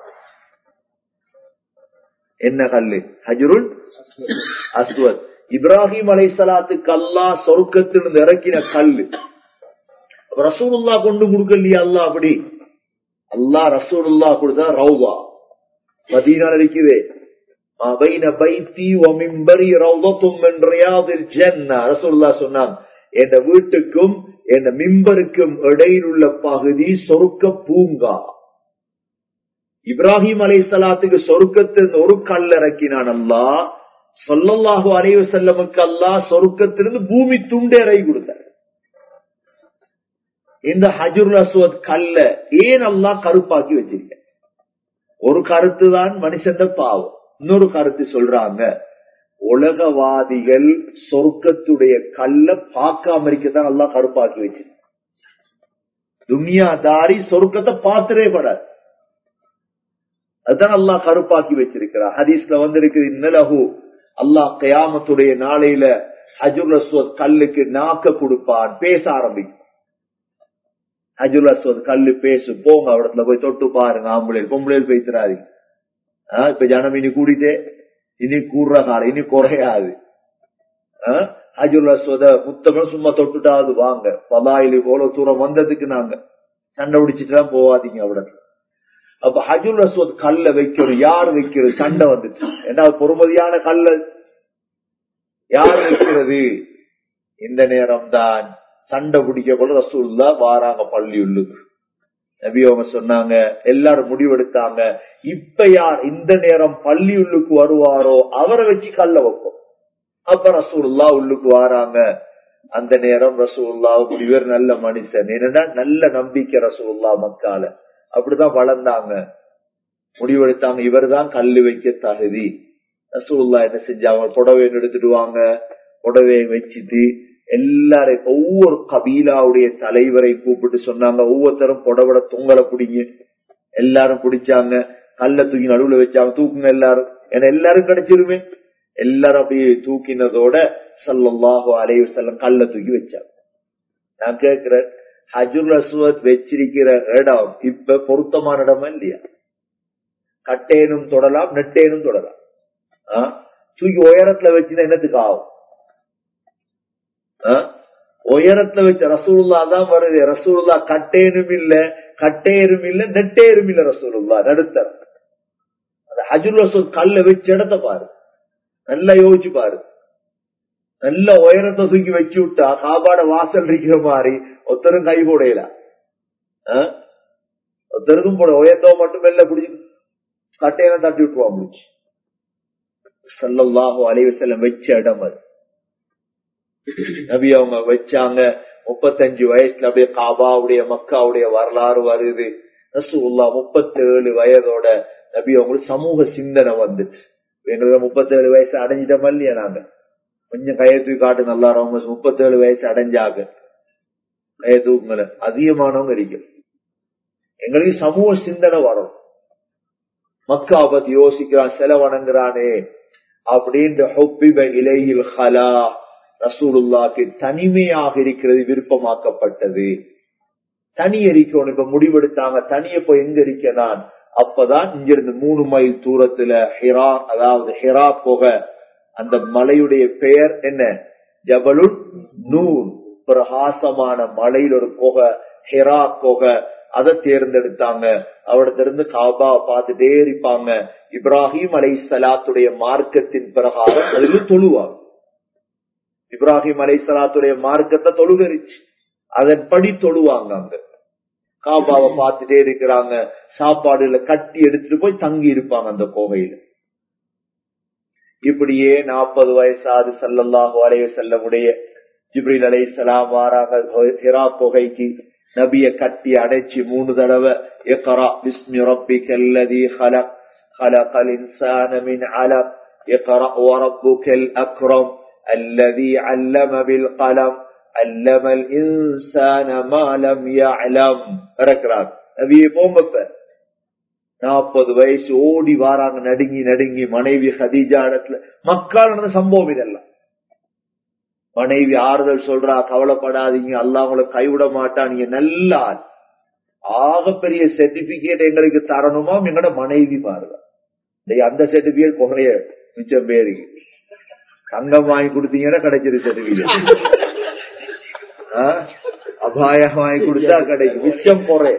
என்ன கல்லு ஹஜருல் அஸ்வத் இப்ராஹிம் அலைசலாத்துக்கு அல்லாஹ் சொர்க்கத்திலிருந்து இறக்கின கல்லு ரசூலுல்லா கொண்டு கொடுக்கலையா அல்லா அப்படி அல்லா ரசூலுல்லா கொடுத்தா ரவுவா மதீனா இருக்குது சொன்னாங்க என் வீட்டுக்கும் என் மிம்பருக்கும் இடையில் உள்ள பகுதி சொருக்க பூங்கா இப்ராஹிம் அலை சலாத்துக்கு சொருக்கத்திலிருந்து ஒரு கல் இறக்கினான் அல்லா சொல்லல்லாஹு அலைவு செல்லமுக்கு அல்லா சொருக்கத்திலிருந்து பூமி துண்டு இறங்கி கொடுத்தார் இந்த ஹஜுர் அஸ்வத் கல்ல ஏன் அல்லா கருப்பாக்கி வச்சிருக்க ஒரு கருத்து தான் மனுஷன் பாவம் இன்னொரு கருத்து சொல்றாங்க உலகவாதிகள் சொர்க்கத்துடைய கல்ல பார்க்காம இருக்கதான் நல்லா கருப்பாக்கி வச்சு துனியாதாரி சொர்க்கத்தை பார்த்துடே படாது அதுதான் அல்லா கருப்பாக்கி வச்சிருக்கிறார் ஹதீஸ்ல வந்திருக்கு இன்னலகு அல்லாஹ் கயாமத்துடைய நாளையில ஹஜுல் அஸ்வத் கல்லுக்கு நாக்க கொடுப்பான் பேச ஆரம்பிக்கும் ஹஜுல் அஸ்வத் கல்லு பேசு போங்க அவடத்துல போய் தொட்டு பாருங்க ஆம்பளை பொம்பளையில் பேசுறாதீங்க இப்ப ஜனம் இனி கூடிட்டே இனி கூடுற காலம் இனி குறையாது ஹஜுல் அஸ்வத புத்தகம் சும்மா தொட்டுட்டாவது வாங்க பதாயிலி போல தூரம் வந்ததுக்கு நாங்க சண்டை பிடிச்சிட்டு தான் போவாதீங்க அவட அப்ப ஹஜுல் அஸ்வத் கல்ல வைக்கணும் யார் வைக்கிறது சண்டை வந்துச்சு ஏன்னா பொறுமதியான கல்ல யார் வைக்கிறது இந்த நேரம் தான் சண்டை பிடிக்க கூட ரசூல்லா வாராங்க பள்ளி உள்ளுக்கு நபி அவங்க சொன்னாங்க எல்லாரும் முடிவெடுத்தாங்க இப்ப யார் இந்த நேரம் பள்ளி உள்ளுக்கு வருவாரோ அவரை வச்சு கல்ல வைப்போம் அப்ப ரசூல்லா உள்ளுக்கு வாராங்க அந்த நேரம் ரசூல்லா இவர் நல்ல மனுஷன் என்னன்னா நல்ல நம்பிக்கை ரசூல்லா மக்கால அப்படிதான் வளர்ந்தாங்க முடிவெடுத்தாங்க இவர் தான் கல்லு வைக்க தகுதி ரசூல்லா என்ன செஞ்சாங்க புடவை எடுத்துடுவாங்க புடவையை வச்சுட்டு எல்லாரும் ஒவ்வொரு கபீலாவுடைய தலைவரை கூப்பிட்டு சொன்னாங்க ஒவ்வொருத்தரும் புடவட தொங்கலை பிடிங்க எல்லாரும் பிடிச்சாங்க கல்ல தூக்கி நடுவுல வச்சாங்க தூக்குங்க எல்லாரும் ஏன்னா எல்லாரும் கிடைச்சிருமே எல்லாரும் அப்படியே தூக்கினதோட சல்லாஹு அலைய செல்லம் கல்ல தூக்கி வச்சாங்க நான் கேட்கிறேன் ஹஜுல் அஸ்வத் வச்சிருக்கிற இடம் இப்ப பொருத்தமான இடமா இல்லையா கட்டேனும் தொடலாம் நெட்டேனும் தொடலாம் தூக்கி உயரத்துல வச்சுன்னா என்னத்துக்கு ஆகும் உயரத்துல வச்ச ரசூல்லா தான் வருது ரசூல்லா கட்டேனும் இல்ல கட்டேரும் இல்ல நெட்டேரும் இல்ல ரசூலுல்லா நடுத்தர அந்த ஹஜுல் ரசூல் கல்ல வச்ச இடத்த பாரு நல்லா யோசிச்சு பாரு நல்ல உயரத்தை தூக்கி வச்சு விட்டா காபாட வாசல் இருக்கிற மாதிரி ஒருத்தரும் கை போடையில ஒருத்தருக்கும் போட உயர்ந்தோ மட்டும் மெல்ல பிடிச்சி கட்டையில தட்டி விட்டுருவான் முடிச்சு சல்லல்லாஹோ அலைவு செல்லம் வச்ச இடம் அது நபி அவங்க வச்சாங்க முப்பத்தஞ்சு வயசுல அப்படியே காபாவுடைய மக்காவுடைய வரலாறு வருது ரசூல்லா முப்பத்தேழு வயதோட நபி அவங்களுக்கு சமூக சிந்தனை வந்துச்சு எங்களுக்கு முப்பத்தேழு வயசு அடைஞ்சிட்டோம் இல்லையா நாங்க கொஞ்சம் கையை தூக்கி காட்டு நல்லா அவங்க முப்பத்தேழு வயசு அடைஞ்சாங்க கையை தூக்குங்கள அதிகமானவங்க இருக்கு எங்களுக்கு சமூக சிந்தனை வரும் மக்கா பத்தி யோசிக்கிறான் செல வணங்குறானே அப்படின்ற ஹொப்பிப இலையில் ஹலா ரசூலுல்லாக்கு தனிமையாக இருக்கிறது விருப்பமாக்கப்பட்டது தனி எரிக்கணும் இப்ப முடிவெடுத்தாங்க தனிய போய் எங்க இருக்க நான் அப்பதான் இங்கிருந்து மூணு மைல் தூரத்துல ஹிரா அதாவது ஹிரா போக அந்த மலையுடைய பெயர் என்ன ஜபலுல் நூன் பிரகாசமான மலையில் ஒரு புகை ஹெரா புகை அதை தேர்ந்தெடுத்தாங்க அவடத்திலிருந்து காபா பார்த்துட்டே இருப்பாங்க இப்ராஹிம் அலை சலாத்துடைய மார்க்கத்தின் பிரகாரம் அதில் தொழுவாங்க இப்ராஹிம் அலை சலாத்துடைய மார்க்கத்தை தொழுகரிச்சு அதன்படி தொழுவாங்க அங்க காபாவை பார்த்துட்டே இருக்கிறாங்க சாப்பாடுல கட்டி எடுத்துட்டு போய் தங்கி இருப்பாங்க அந்த கோவையில இப்படியே நாற்பது வயசாது சல்லல்லாஹு அலைய செல்லமுடைய ஜிப்ரில் அலை சலாம் வாராங்க ஹிரா குகைக்கு நபிய கட்டி அடைச்சு மூணு தடவை இக்ரா பிஸ்மி ரப்பிக அல்லதி خلق خلق الانسان من علق اقرا وربك الاكرم الذي علم بالقلم علم الانسان ما لم يعلم இருக்கிறார் நபியை போங்க நாற்பது வயசு ஓடி வாராங்க நடுங்கி நடுங்கி மனைவி ஹதீஜா இடத்துல மக்கள் நடந்த சம்பவம் இதெல்லாம் மனைவி ஆறுதல் சொல்றா கவலைப்படாதீங்க அல்லா உங்களை கைவிட மாட்டா நீங்க நல்ல ஆள் ஆகப்பெரிய சர்டிபிகேட் எங்களுக்கு தரணுமா எங்களோட மனைவி பாருங்க அந்த சர்டிபிகேட் குறைய மிச்சம் பேரு தங்கம் வாங்கி கொடுத்தீங்கன்னா கிடைச்சிரு சர்டிபிகேட் அபாயம் வாங்கி கொடுத்தா கிடைக்கும் மிச்சம் குறை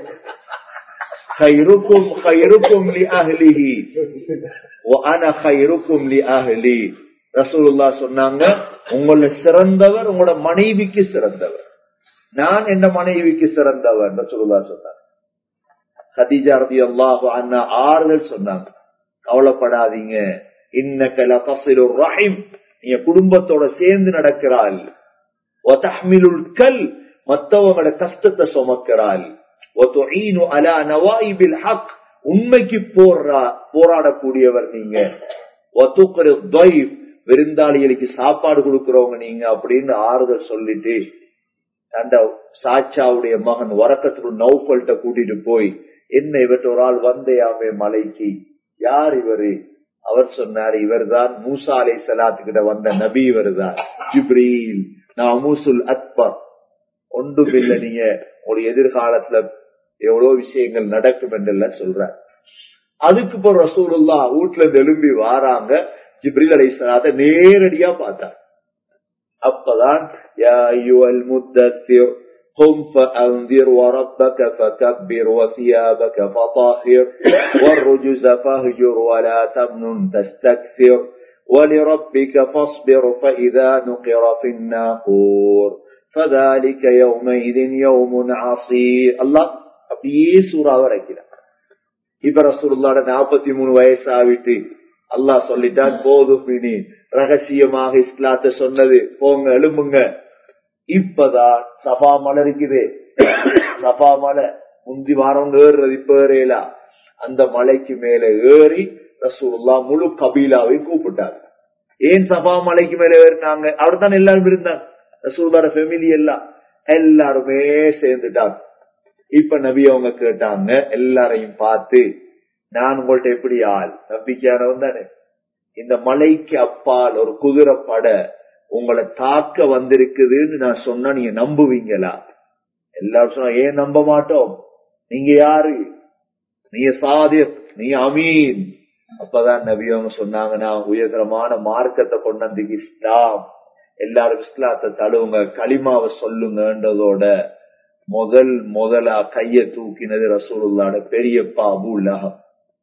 خيركم خيركم لأهله وأنا خيركم لأهلي ரசூலுல்லா சொன்னாங்க உங்கள சிறந்தவர் உங்களோட மனைவிக்கு சிறந்தவர் நான் என் மனைவிக்கு சிறந்தவர் ரசூலுல்லா சொன்னாங்க ஹதீஜா ரபி அல்லாஹு அண்ணா ஆறுதல் சொன்னாங்க கவலைப்படாதீங்க இன்னக்கல தசிலு ரஹிம் நீங்க குடும்பத்தோட சேர்ந்து நடக்கிறாள் கல் மத்தவங்களோட கஷ்டத்தை சுமக்கிறாள் உண்மைக்கு போரா போராடக்கூடியவர் நீங்க விருந்தாளிகளுக்கு சாப்பாடு கொடுக்கிறவங்க நீங்க அப்படின்னு ஆறுதல் சொல்லிட்டு அந்த சாச்சாவுடைய மகன் வரக்கத்துக்கு நௌக்கல்கிட்ட கூட்டிட்டு போய் என்ன இவற்ற ஒரு ஆள் வந்தையாமே மலைக்கு யார் இவரு அவர் சொன்னார் இவர் தான் மூசா அலை சலாத்துக்கிட்ட வந்த நபி இவர் தான் ஜிப்ரீல் நான் மூசுல் அக்பர் ஒன்றும் இல்லை நீங்க ஒரு எதிர்காலத்துல எவ்வளவு விஷயங்கள் நடக்கும் என்று சொல்ற அதுக்கு இப்போ ரசூலுல்லா வீட்டுல இருந்து எழும்பி வாராங்க ஜிப்ரில் அலை சலாத்த நேரடியா பார்த்தார் அப்பதான் قم فأنذر وربك فكبر وثيابك فطهر والرجز فاهجر ولا تمنن تستكثر ولربك فاصبر فإذا نقر في الناقور فذلك يومئذ يوم عصير الله அப்படியே சூறாவை வைக்கிறார் இப்ப ரசூலுல்லாட நாற்பத்தி மூணு வயசாவிட்டு அல்லாஹ் சொல்லிட்டான் போதும் இனி ரகசியமாக இஸ்லாத்த சொன்னது போங்க எழும்புங்க இப்பதான் சபா மலை இருக்குது சபா மலை முந்தி வாரம் ஏறுறது இப்ப ஏறலாம் அந்த மலைக்கு மேல ஏறி ரசூல்லா முழு கபீலாவை கூப்பிட்டாங்க ஏன் சபா மலைக்கு மேல ஏறினாங்க அவர் தான் எல்லாரும் இருந்தாங்க ரசூலோட ஃபேமிலி எல்லாம் எல்லாருமே சேர்ந்துட்டாங்க இப்ப நபி அவங்க கேட்டாங்க எல்லாரையும் பார்த்து நான் உங்கள்ட்ட எப்படி ஆள் நம்பிக்கையானவன் தானே இந்த மலைக்கு அப்பால் ஒரு குதிரை பட உங்களை தாக்க வந்திருக்குதுன்னு நான் சொன்னா நீங்க நம்புவீங்களா எல்லாரும் சொன்னா ஏன் நம்ப மாட்டோம் நீங்க யாரு நீங்க சாதிர் நீ அமீன் அப்பதான் நபி அவங்க சொன்னாங்க நான் உயர்தரமான மார்க்கத்தை கொண்டு வந்து இஸ்லாம் எல்லாரும் இஸ்லாத்தை தழுவுங்க களிமாவை சொல்லுங்கன்றதோட முதல் முதலா கைய தூக்கினது ரசூலுல்லாட பெரியப்பா அபு லஹப்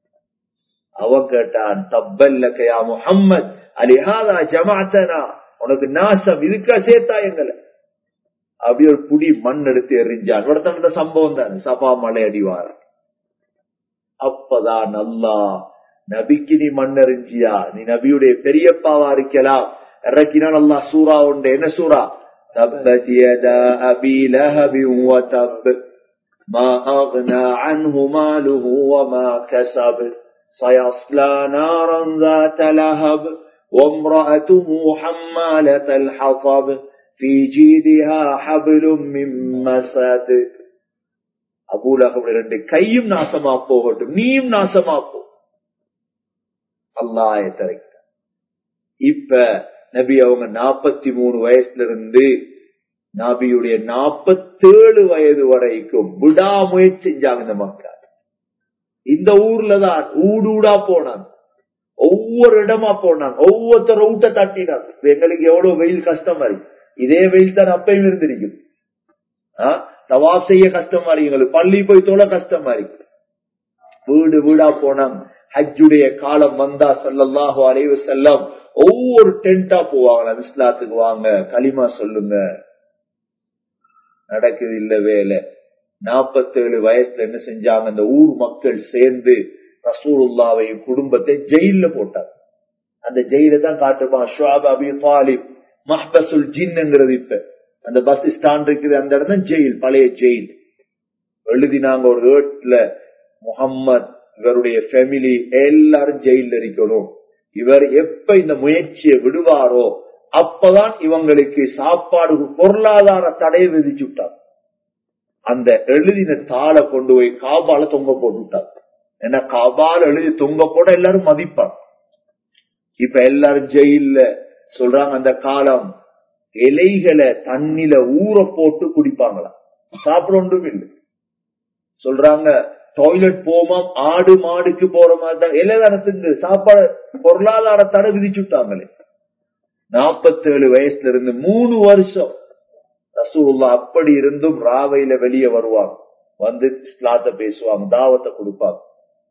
அவன் கேட்டான் தப்பல்லக்கையா முஹம்மத் அலிஹாதா ஜமாத்தனா உனக்கு நாசம் இதுக்கா சேர்த்தா எங்களை அப்படி ஒரு புடி மண் எடுத்து எறிஞ்சான் இவ்வளவு நடந்த சம்பவம் தான் சபா மலை அடிவார் அப்பதான் நல்லா நபிக்கு நீ மண் எறிஞ்சியா நீ நபியுடைய பெரியப்பாவா இருக்கலாம் இறக்கினால் அல்லா சூறா உண்டு என்ன சூறா تبت يدا أبي لهب وتب ما أغنى عنه ماله وما كسب سيصلى نارا ذات لهب وامرأته حمالة الحطب في جيدها حبل من مسد அபூலகம் ரெண்டு கையும் நாசமா போகட்டும் நீயும் நாசமா போ அல்லாய தரைக்க இப்ப நபி அவங்க நாற்பத்தி மூணு வயசுல இருந்து நபியுடைய நாற்பத்தேழு வயது வரைக்கும் விடாமுயற்சி செஞ்சாங்க இந்த மக்கள் இந்த ஊர்ல தான் ஊடூடா போனாங்க ஒவ்வொரு இடமா போனாங்க ஒவ்வொருத்தர் ஊட்ட தட்டினாங்க எங்களுக்கு எவ்வளவு வெயில் கஷ்டமா இருக்கு இதே வெயில் தான் அப்பயும் இருந்திருக்கும் தவா செய்ய கஷ்டமா இருக்கு எங்களுக்கு பள்ளி போய் தொலை கஷ்டமா இருக்கு வீடு வீடா போனாங்க ஹஜ்ஜுடைய காலம் வந்தா சல்லல்லாஹு அலைவு செல்லம் ஒவ்வொரு டென்டா போவாங்களா இஸ்லாத்துக்கு வாங்க களிமா சொல்லுங்க நடக்குது இல்ல வேலை நாற்பத்தேழு வயசுல என்ன செஞ்சாங்க அந்த ஊர் மக்கள் சேர்ந்து ரசூலுல்லாவையும் குடும்பத்தை ஜெயில போட்டாங்க அந்த ஜெயில தான் காட்டுமா ஷுவாப் அபி தாலிப் மஹபசுல் ஜின்ங்கிறது இப்ப அந்த பஸ் ஸ்டாண்ட் இருக்குது அந்த இடம் தான் ஜெயில் பழைய ஜெயில் எழுதினாங்க ஒரு ஏட்ல முகம்மது இவருடைய ஃபேமிலி எல்லாரும் ஜெயில இருக்கணும் இவர் எப்ப இந்த முயற்சியை விடுவாரோ அப்பதான் இவங்களுக்கு சாப்பாடு பொருளாதார தடையை விதிச்சு விட்டார் அந்த எழுதின தாளை கொண்டு போய் காபால தொங்க போட்டு விட்டார் ஏன்னா காபால எழுதி தொங்க போட எல்லாரும் மதிப்பாங்க இப்ப எல்லாரும் ஜெயில சொல்றாங்க அந்த காலம் இலைகளை தண்ணில ஊற போட்டு குடிப்பாங்களாம் சாப்பிட ஒன்றும் இல்லை சொல்றாங்க டாய்லெட் போமா ஆடு மாடுக்கு போற மாதிரி தான் இலவரத்துக்கு சாப்பாடு பொருளாதார தடை விதிச்சுட்டாங்களே நாற்பத்தேழு வயசுல இருந்து மூணு வருஷம் ரசூல்லா அப்படி இருந்தும் ராவையில வெளியே வருவாங்க வந்து ஸ்லாத்த பேசுவாங்க தாவத்தை கொடுப்பாங்க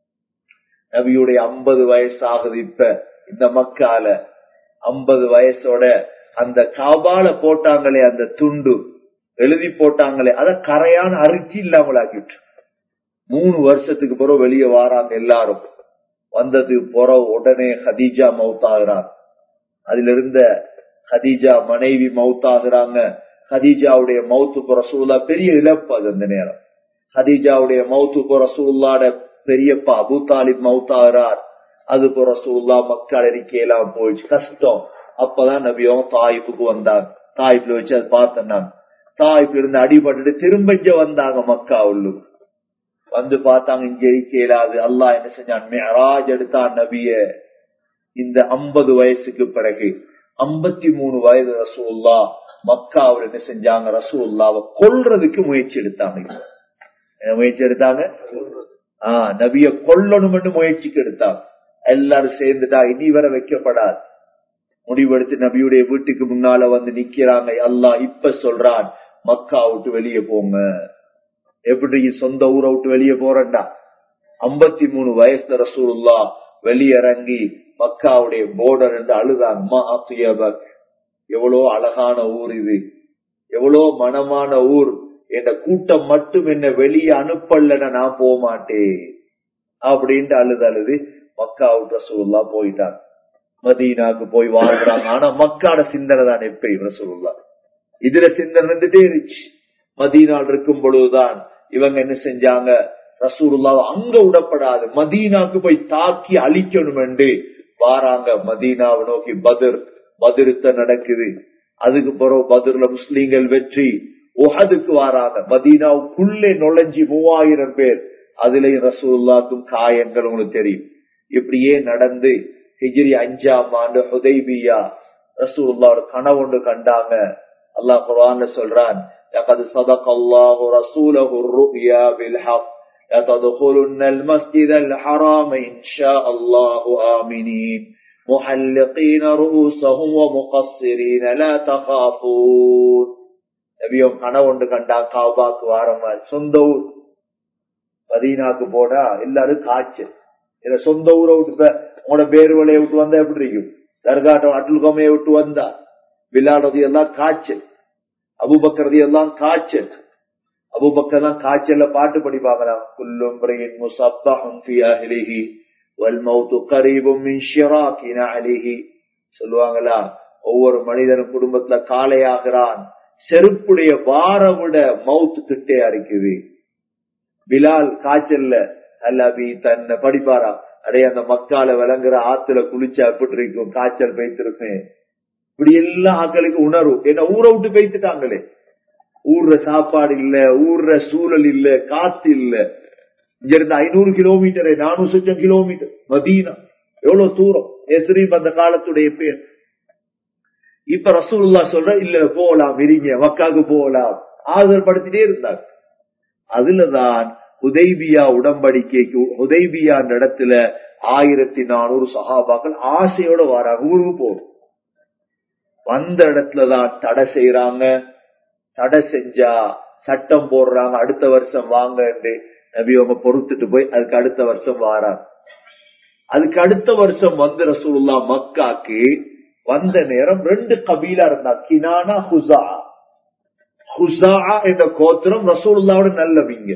நபியுடைய ஐம்பது வயசு ஆகுது இப்ப இந்த மக்கால ஐம்பது வயசோட அந்த காபால போட்டாங்களே அந்த துண்டு எழுதி போட்டாங்களே அத கரையான அரிசி இல்லாமலாக்கிட்டு மூணு வருஷத்துக்கு பிறகு வெளியே வாராங்க எல்லாரும் வந்தது புற உடனே ஹதீஜா மவுத்தாகிறார் அதுல இருந்த ஹதீஜா மனைவி மவுத்தாகிறாங்க ஹதீஜாவுடைய மவுத்து ரசூல்லா பெரிய இழப்பு அது அந்த நேரம் ஹதீஜாவுடைய மவுத்து ரசூல்லாட பெரியப்பா அபு தாலிப் மவுத்தாகிறார் அது ரசூல்லா மக்கள் அறிக்கையெல்லாம் போயிடுச்சு கஷ்டம் அப்பதான் நபியும் தாய்ப்புக்கு வந்தாங்க தாய்ப்புல வச்சு அதை பார்த்தேன் நான் தாய்ப்புல இருந்து அடிபட்டு திரும்ப இங்க வந்தாங்க மக்கா உள்ளுக்கு வந்து பார்த்தாங்க இங்க இயலாது அல்லாஹ் என்ன செஞ்சான் மேராஜ் எடுத்தான் நபிய இந்த ஐம்பது வயசுக்கு பிறகு ஐம்பத்தி மூணு வயது ரசூல்லா மக்காவில் என்ன செஞ்சாங்க ரசூல்லாவை கொல்றதுக்கு முயற்சி எடுத்தாங்க என்ன முயற்சி எடுத்தாங்க ஆஹ் நபிய கொல்லணும்னு முயற்சிக்கு எடுத்தாங்க எல்லாரும் சேர்ந்துட்டா இனி வர வைக்கப்படாது முடிவெடுத்து நபியுடைய வீட்டுக்கு முன்னால வந்து நிக்கிறாங்க அல்லாஹ் இப்ப சொல்றான் மக்கா விட்டு வெளியே போங்க எப்படி சொந்த ஊரை விட்டு வெளியே போறண்டா ஐம்பத்தி மூணு வயசுல ரசூலுல்லா வெளியிறங்கி மக்காவுடைய போர்டர் என்று அழுதாங்க எவ்வளோ அழகான ஊர் இது எவ்வளோ மனமான ஊர் என்ற கூட்டம் மட்டும் என்ன வெளியே அனுப்பலன்னா நான் போக மாட்டேன் அப்படின்ட்டு அழுது அழுது மக்கா ரசூல்லா போயிட்டாங்க மதீனாக்கு போய் வாழ்றாங்க ஆனா மக்காட சிந்தனை தான் எப்பயும் ரசூல்லா இதுல சிந்தனை இருந்துட்டே இருந்துச்சு மதீனால் இருக்கும் பொழுதுதான் இவங்க என்ன செஞ்சாங்க ரசூலுல்லாவை அங்க விடப்படாது மதீனாக்கு போய் தாக்கி அழிக்கணும் என்று வாராங்க மதீனாவை நோக்கி பதிர் பதிருத்த நடக்குது அதுக்கு பிறகு பதிர்ல முஸ்லீம்கள் வெற்றி உஹதுக்கு வாராங்க மதீனாவுக்குள்ளே நுழைஞ்சி மூவாயிரம் பேர் அதுலயும் ரசூல்லாக்கும் காயங்கள் உங்களுக்கு தெரியும் இப்படியே நடந்து ஹிஜ்ரி அஞ்சாம் ஆண்டு ஹுதைபியா ரசூல்லா ஒரு கனவு ஒன்று கண்டாங்க அல்லாஹ் குரான் சொல்றான் لقد صدق الله رسوله الرؤيا بالحق لتدخلن المسجد الحرام إن شاء الله آمنين محلقين رؤوسهم ومقصرين لا تخافون நபியும் கனவு ஒன்று கண்டா காபாக்கு வாரமா சொந்த ஊர் மதீனாக்கு போனா எல்லாரும் காய்ச்சல் இத சொந்த ஊரை விட்டு உங்களோட பேருவலையை விட்டு வந்தா எப்படி இருக்கும் தர்காட்டம் அட்டுல் கோமையை விட்டு வந்தா விளையாடுறது எல்லாம் காய்ச்சல் அபுபக்கரது எல்லாம் காய்ச்சல் அபுபக்கர் தான் காய்ச்சல்ல பாட்டு படிப்பாங்களாம் குல்லும் முசப்பஹும் ஃபி அஹ்லிஹி வல் மௌத்து கரீபும் மின் ஷிராகின அலிஹி சொல்லுவாங்களா ஒவ்வொரு மனிதனும் குடும்பத்துல காலையாகிறான் செருப்புடைய வார விட மவுத்து கிட்டே அரைக்குது பிலால் காய்ச்சல்ல அல்லாபி தன்னை படிப்பாரா அடைய அந்த மக்கால விளங்குற ஆத்துல குளிச்சா எப்படி இருக்கும் காய்ச்சல் பெய்த்திருப்பேன் இப்படி எல்லா ஆக்களுக்கு உணர்வு என்ன ஊரை விட்டு பெய்த்துட்டாங்களே ஊர்ற சாப்பாடு இல்ல ஊர்ற சூழல் இல்ல காத்து இல்ல இங்க இருந்து ஐநூறு கிலோமீட்டர் நானூறு சொச்சம் கிலோமீட்டர் மதீனா எவ்வளவு தூரம் எஸ்ரீம் அந்த காலத்துடைய பேர் இப்ப ரசூல்லா சொல்ற இல்ல போகலாம் விரிங்க மக்காவுக்கு போகலாம் ஆதரப்படுத்திட்டே இருந்தார் அதுலதான் உதைபியா உடம்படிக்கைக்கு உதைபியா இடத்துல ஆயிரத்தி நானூறு சகாபாக்கள் ஆசையோட வராங்க ஊருக்கு போகும் வந்த இடத்துலதான் தடை செய்யறாங்க தடை செஞ்சா சட்டம் போடுறாங்க அடுத்த வருஷம் வாங்க நபி அவங்க பொறுத்துட்டு போய் அதுக்கு அடுத்த வருஷம் வாராங்க அதுக்கு அடுத்த வருஷம் வந்து ரசூல்லா மக்காக்கு வந்த நேரம் ரெண்டு கபீலா இருந்தா கினானா ஹுசா ஹுசா என்ற கோத்திரம் ரசூலுல்லாவோட நல்லவிங்க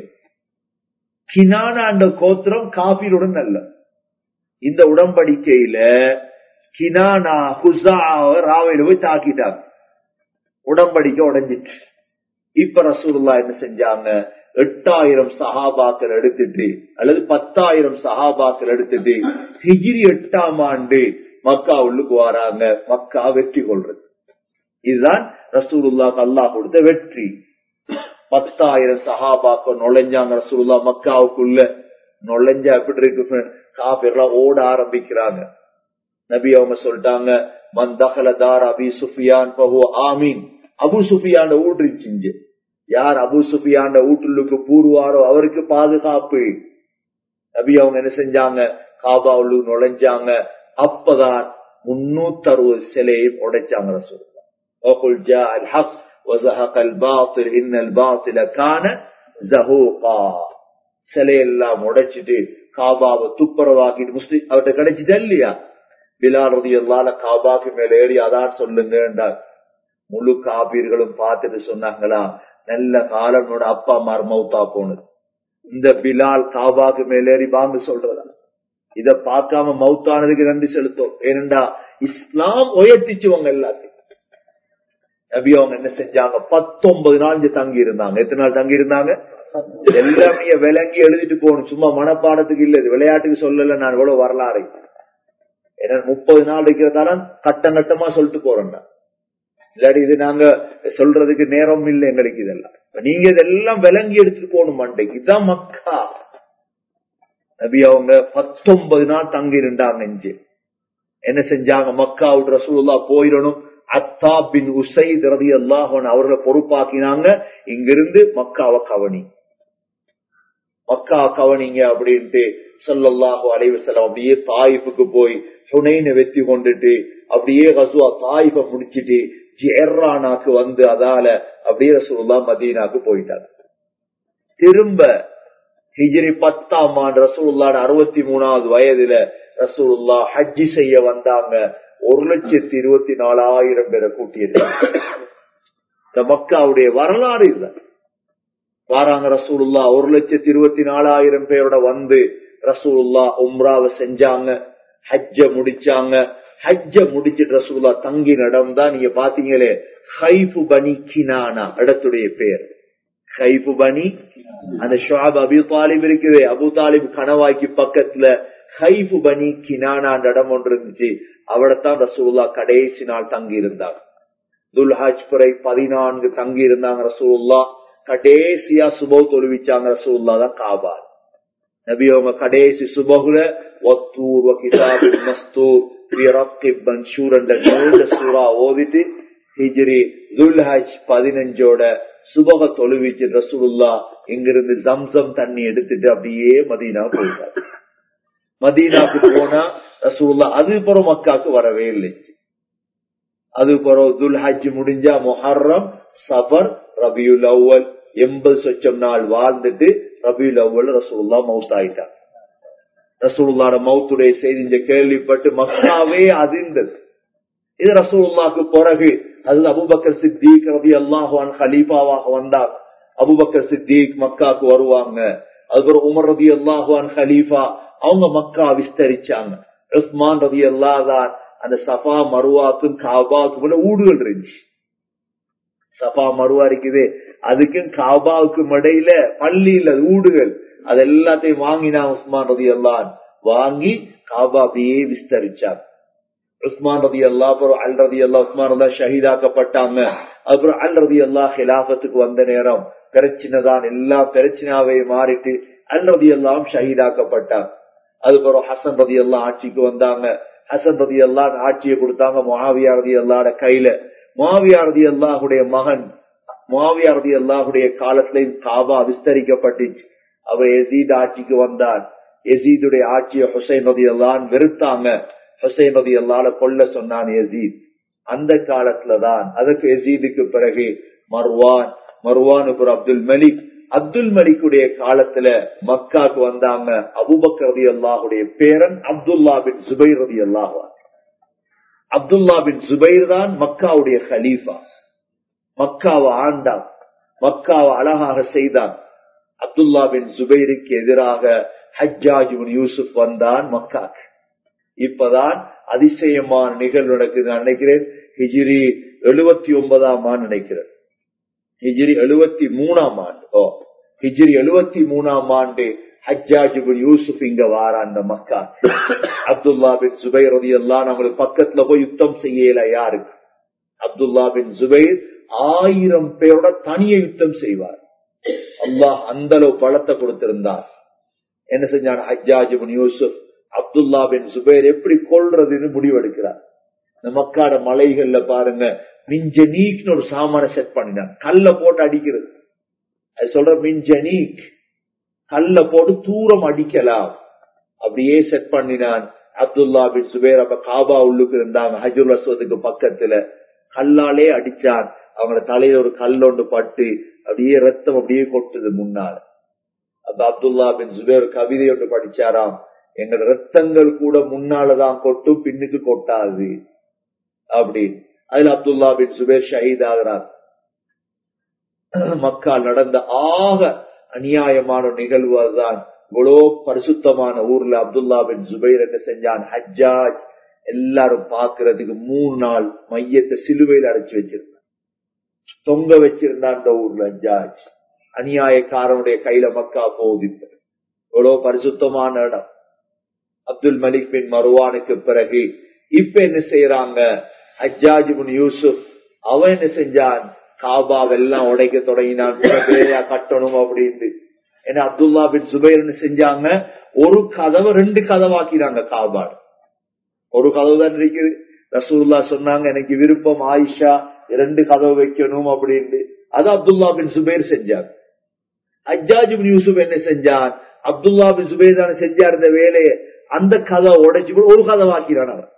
கினானா என்ற கோத்திரம் காபீரோட நல்ல இந்த உடம்படிக்கையில கினானா ஹுசா ராவையில போய் தாக்கிட்டாங்க உடம்படிக்கை உடஞ்சிட்டு இப்ப ரசூலுல்லா என்ன செஞ்சாங்க எட்டாயிரம் சஹாபாக்கள் எடுத்துட்டு அல்லது பத்தாயிரம் சஹாபாக்கள் எடுத்துட்டு ஹிஜிரி எட்டாம் ஆண்டு மக்கா உள்ளுக்கு வராங்க மக்கா வெற்றி கொள்றது இதுதான் ரசூலுல்லாக்கு அல்லாஹ் கொடுத்த வெற்றி பத்தாயிரம் சஹாபாக்கள் நுழைஞ்சாங்க ரசூலுல்லா மக்காவுக்குள்ள நுழைஞ்சா எப்படி இருக்கு காபிர்லாம் ஓட ஆரம்பிக்கிறாங்க நபி அவங்க சொல்லிட்டாங்க மந்தகல தார் அபி சுஃபியான் பஹு ஆமீன் அபு சுஃபியான் ஊடுருச்சு யார் அபு சுஃபியான் வீட்டுள்ளுக்கு பூர்வாரோ அவருக்கு பாதுகாப்பு நபி அவங்க என்ன செஞ்சாங்க காபா உள்ளு நுழைஞ்சாங்க அப்பதான் முன்னூத்தி அறுபது சிலையை உடைச்சாங்க சிலையெல்லாம் உடைச்சிட்டு காபாவை துப்புரவாக்கிட்டு முஸ்லிம் அவர்கிட்ட கிடைச்சிட்டா இல்லையா பிலாரதி எல்லால காபாக்கு மேல ஏறி அதான் சொல்லுங்க முழு காபீர்களும் பார்த்துட்டு சொன்னாங்களா நல்ல காலனோட அப்பா அம்மா மௌத்தா போனது இந்த பிலால் காபாக்கு மேலேறி வாங்க சொல்றதா இத பார்க்காம மௌத்தானதுக்கு நன்றி செலுத்தோம் ஏனென்றா இஸ்லாம் உயர்த்திச்சுவங்க எல்லாத்தையும் நபி அவங்க என்ன செஞ்சாங்க பத்தொன்பது நாள் இங்க தங்கி இருந்தாங்க எத்தனை நாள் தங்கி இருந்தாங்க எல்லாமே விளங்கி எழுதிட்டு போகணும் சும்மா மனப்பாடத்துக்கு இல்ல இது விளையாட்டுக்கு சொல்லல நான் இவ்வளவு வரலாறு ஏன்னா முப்பது நாள் இருக்கிறதால கட்டம் கட்டமா சொல்லிட்டு போறோம் இல்லாடி இது நாங்க சொல்றதுக்கு நேரம் இல்லை எங்களுக்கு இதெல்லாம் நீங்க இதெல்லாம் விளங்கி எடுத்துட்டு போகணும் மண்டைக்கு இதுதான் மக்கா நபி அவங்க பத்தொன்பது நாள் தங்கி இருந்தாங்க நெஞ்சு என்ன செஞ்சாங்க மக்கா விட்டு ரசூல்லா போயிடணும் அத்தா பின் உசைத் ரதி அல்லாஹன் அவர்களை பொறுப்பாக்கினாங்க இங்கிருந்து மக்காவை கவனி மக்கா கவனிங்க அப்படின்ட்டு சொல்லல்லாஹு அலைவசலம் அப்படியே தாயிப்புக்கு போய் சுனைன வெத்தி கொண்டுட்டு அப்படியே ஹசுவா தாயிப்பை முடிச்சிட்டு ஜெர்ரானாக்கு வந்து அதால அப்படியே ரசூல்லா மதீனாக்கு போயிட்டாங்க திரும்ப ஹிஜிரி பத்தாம் ஆண்டு ரசூல்லாட அறுபத்தி மூணாவது வயதுல ரசூல்லா ஹஜ்ஜி செய்ய வந்தாங்க ஒரு லட்சத்தி இருபத்தி நாலாயிரம் பேரை கூட்டியது இந்த மக்காவுடைய வரலாறு இல்ல வாராங்க ரசூலுல்லா ஒரு லட்சத்தி இருபத்தி நாலாயிரம் பேரோட வந்து ரசூலுல்லா உம்ராவை செஞ்சாங்க ஹஜ்ஜ முடிச்சாங்க ஹஜ்ஜ முடிச்சிட்டு ரசூல்லா தங்கி நடம் தான் நீங்க பாத்தீங்களே ஹைஃபு பனி கினானா இடத்துடைய பேர் ஹைஃபு பனி அந்த ஷாப் அபு தாலிப் இருக்குது அபு தாலிப் கனவாய்க்கு பக்கத்துல ஹைஃபு பனி கினானா இடம் ஒன்று இருந்துச்சு அவடத்தான் ரசூல்லா கடைசி நாள் தங்கி இருந்தாங்க துல்ஹாஜ் பிறை பதினான்கு தங்கி இருந்தாங்க ரசூல்லா கடைசியா சுபவ் தொழுவிச்சாங்க ரசூல்லா தான் காபா நபி அவங்க கடைசி சுபகுல ஒத்தூர் கிதாபின் மஸ்தூர் மன்சூர் என்ற நீண்ட சூறா ஓதிட்டு ஹிஜ்ரி துல்ஹஜ் பதினஞ்சோட சுபக தொழுவிச்சு ரசூலுல்லா இங்கிருந்து ஜம்சம் தண்ணி எடுத்துட்டு அப்படியே மதீனா போயிட்டார் மதீனாக்கு போனா ரசூல்லா அது பிறகு மக்காக்கு வரவே இல்லை அது பிறகு துல்ஹஜ் முடிஞ்சா மொஹர்ரம் சபர் ரபியுல் அவ்வல் எண்பது சொச்சம் நாள் வாழ்ந்துட்டு ரபியுல் அவ்வல் ரசூல்லா மவுத் ஆயிட்டார் ரசூல்லாட மவுத்துடைய செய்தி கேள்விப்பட்டு மக்காவே அதிர்ந்தது இது ரசூல்லாக்கு பிறகு அது அபுபக்கர் சித்திக் ரபி அல்லாஹான் ஹலீஃபாவாக வந்தார் அபுபக்கர் சித்திக் மக்காக்கு வருவாங்க அதுக்கப்புறம் உமர் ரபி அல்லாஹான் ஹலீஃபா அவங்க மக்கா விஸ்தரிச்சாங்க உஸ்மான் ரபி அல்லாதான் அந்த சஃபா மருவாக்கும் காபாவுக்கும் ஊடுகள் இருந்துச்சு சஃபா மருவா இருக்குது அதுக்கும் காபாவுக்கும் இடையில பள்ளியில ஊடுகள் அது எல்லாத்தையும் வாங்கினா உஸ்மான் ரதி அல்லான் வாங்கி காபா அப்படியே விஸ்தரிச்சார் உஸ்மான் ரதி அல்லா அப்புறம் அல் ரதி அல்லா உஸ்மான் ரதா ஷஹீதாக்கப்பட்டாங்க அப்புறம் அல் ரதி அல்லா ஹிலாபத்துக்கு வந்த நேரம் பிரச்சனைதான் எல்லா பிரச்சனாவையும் மாறிட்டு அல் ரதி எல்லாம் ஷஹீதாக்கப்பட்டார் அதுக்கப்புறம் ஹசன் ரதி அல்லா ஆட்சிக்கு வந்தாங்க ஹசன் ரதி அல்லா ஆட்சியை கொடுத்தாங்க மொஹாவியா ரதி அல்லாட கையில மொஹாவியா ரதி அல்லாஹுடைய மகன் மொஹாவியா ரதி அல்லாஹுடைய காலத்திலையும் காபா விஸ்தரிக்கப்பட்டுச்சு அவர் எசீத் ஆட்சிக்கு வந்தார் எசீதுடைய ஆட்சியை ஹுசைன் ரதி அல்லான் வெறுத்தாங்க ஹுசைன் ரதி அல்லால கொல்ல சொன்னான் எசீத் அந்த காலத்துலதான் அதுக்கு எசீதுக்கு பிறகு மர்வான் மர்வான் அப்துல் மலிக் அப்துல் மலிக்குடைய காலத்துல மக்காக்கு வந்தாங்க அபுபக் ரதி அல்லாஹுடைய பேரன் அப்துல்லா பின் சுபைர் ரதி அல்லாஹா அப்துல்லா பின் சுபைர் தான் மக்காவுடைய ஹலீஃபா மக்காவை ஆண்டான் மக்காவை அழகாக செய்தான் அப்துல்லா பின் சுபைருக்கு எதிராக ஹஜ்ஜாஜ் யூசுப் வந்தான் மக்காக்கு இப்பதான் அதிசயமான நிகழ்வு நடக்குது நான் நினைக்கிறேன் ஹிஜிரி எழுபத்தி ஒன்பதாம் ஆண்டு நினைக்கிறேன் ஹிஜிரி எழுபத்தி மூணாம் ஆண்டு ஓ ஹிஜிரி எழுபத்தி மூணாம் ஆண்டு ஹஜ்ஜாஜிபுல் யூசுப் இங்க வார அந்த மக்கா அப்துல்லா பின் சுபைர் ரதி எல்லாம் நம்மளுக்கு பக்கத்துல போய் யுத்தம் செய்யல யாருக்கு அப்துல்லா பின் சுபைர் ஆயிரம் பேரோட தனிய யுத்தம் செய்வார் அல்லாஹ் அந்த அளவு பலத்தை கொடுத்திருந்தார் என்ன செஞ்சான் ஹஜ்ஜாஜிபுன் யூசுப் அப்துல்லா பின் சுபைர் எப்படி கொள்றதுன்னு முடிவெடுக்கிறார் இந்த மக்காட மலைகள்ல பாருங்க மிஞ்சனீக்னு ஒரு சாமான செட் பண்ணினான் கல்ல போட்டு அடிக்கிறது அது சொல்ற மிஞ்சனீக் கல்ல போட்டு தூரம் அடிக்கலாம் அப்படியே செட் பண்ணினான் அப்துல்லா பின் சுபேர் அப்ப காபா உள்ளுக்கு இருந்தாங்க ஹஜுல் அஸ்வதுக்கு பக்கத்துல கல்லாலே அடிச்சான் அவங்களோட தலையில ஒரு கல் ஒன்று பட்டு அப்படியே ரத்தம் அப்படியே கொட்டுது முன்னால் அப்ப அப்துல்லா பின் சுபேர் கவிதை ஒன்று படிச்சாராம் எங்களோட ரத்தங்கள் கூட முன்னாலதான் கொட்டும் பின்னுக்கு கொட்டாது அப்படின்னு அதுல அப்துல்லா பின் சுபேர் ஷஹீத் ஆகிறார் மக்கள் நடந்த ஆக அநியாயமான நிகழ்வு அதுதான் இவ்வளோ பரிசுத்தமான ஊர்ல அப்துல்லா பின் சுபைர் என்ன செஞ்சான் ஹஜ்ஜாஜ் எல்லாரும் பாக்குறதுக்கு மூணு நாள் மையத்தை சிலுவையில் அடைச்சு வச்சிருந்தான் தொங்க வச்சிருந்தான் அந்த ஊர்ல ஹஜ்ஜாஜ் அநியாயக்காரனுடைய கையில மக்கா போகுது இவ்வளவு பரிசுத்தமான இடம் அப்துல் மலிக் பின் மருவானுக்கு பிறகு இப்ப என்ன செய்யறாங்க ஹஜ்ஜாஜ் பின் யூசுப் அவன் என்ன செஞ்சான் காபாவெல்லாம் உடைக்க தொடங்கினான் பேரையா கட்டணும் அப்படின்னு ஏன்னா அப்துல்லா பின் சுபைர் செஞ்சாங்க ஒரு கதவை ரெண்டு கதவாக்கினாங்க காபாடு ஒரு கதவு தான் இருக்குது ரசூல்லா சொன்னாங்க எனக்கு விருப்பம் ஆயிஷா ரெண்டு கதவு வைக்கணும் அப்படின்னு அது அப்துல்லா பின் சுபைர் செஞ்சாங்க அஜாஜ் பின் யூசுப் என்ன செஞ்சான் அப்துல்லா பின் சுபைர் தானே செஞ்சார் இந்த வேலையை அந்த கதவை உடைச்சு கூட ஒரு கதவாக்கிறான் அவன்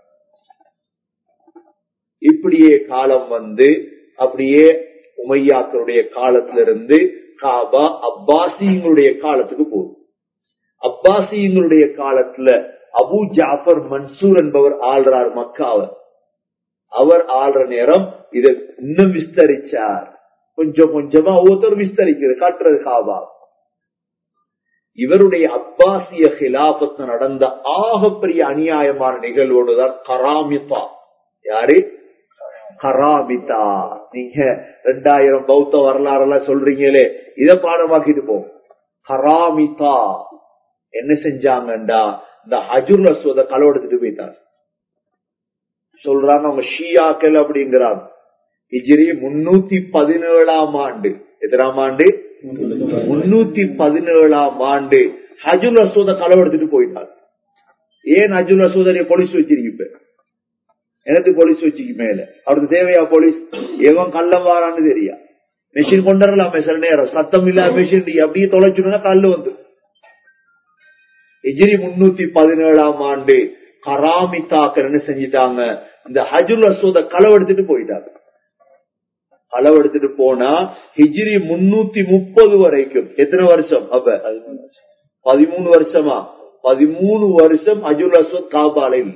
இப்படியே காலம் வந்து அப்படியே உமையாக்களுடைய காலத்திலிருந்து காபா அப்பாசியங்களுடைய காலத்துக்கு போகுது அப்பாசியங்களுடைய காலத்துல அபு ஜாஃபர் மன்சூர் என்பவர் ஆள்றார் மக்காவர் அவர் ஆள்ற நேரம் இதை இன்னும் விஸ்தரிச்சார் கொஞ்சம் கொஞ்சமா ஒவ்வொருத்தரும் விஸ்தரிக்கிறது காட்டுறது காபா இவருடைய அப்பாசிய ஹிலாபத்து நடந்த ஆகப்பெரிய அநியாயமான நிகழ்வோடுதான் கராமிதா யாரு கராமிதா நீங்க ரெண்டாயிரம் பௌத்த வரலாறு எல்லாம் சொல்றீங்களே இத பாடமாக்கிட்டு போ கராமிதா என்ன செஞ்சாங்கண்டா இந்த ஹஜுர் அஸ்வத களவு எடுத்துட்டு போயிட்டாங்க சொல்றாங்க அவங்க ஷியாக்கள் அப்படிங்கிறாங்க ஹிஜ்ரி முன்னூத்தி பதினேழாம் ஆண்டு எத்தனாம் ஆண்டு முன்னூத்தி பதினேழாம் ஆண்டு ஹஜுல் அசூத களவெடுத்துட்டு போயிட்டார் ஏன் ஹஜுல் அசூதனை போலீஸ் வச்சிருக்க எனக்கு போலீஸ் வச்சுக்கு மேல அவருக்கு தேவையா போலீஸ் எவன் கள்ளம் வாரான்னு தெரியா மெஷின் கொண்டுடலாமே சில நேரம் சத்தம் இல்லாத மெஷின் அப்படியே தொலைச்சுனா கல்லு வந்து எஜிரி முன்னூத்தி பதினேழாம் ஆண்டு கராமித்தாக்கர் என்ன செஞ்சிட்டாங்க இந்த ஹஜுல் அசூத களவெடுத்துட்டு போயிட்டாங்க களவெடுத்துட்டு போனா ஹிஜ்ரி முன்னூத்தி முப்பது வரைக்கும் எத்தனை வருஷம் அப்ப பதிமூணு வருஷமா பதிமூணு வருஷம் அஜுல் அஸ்வத் காபால இல்ல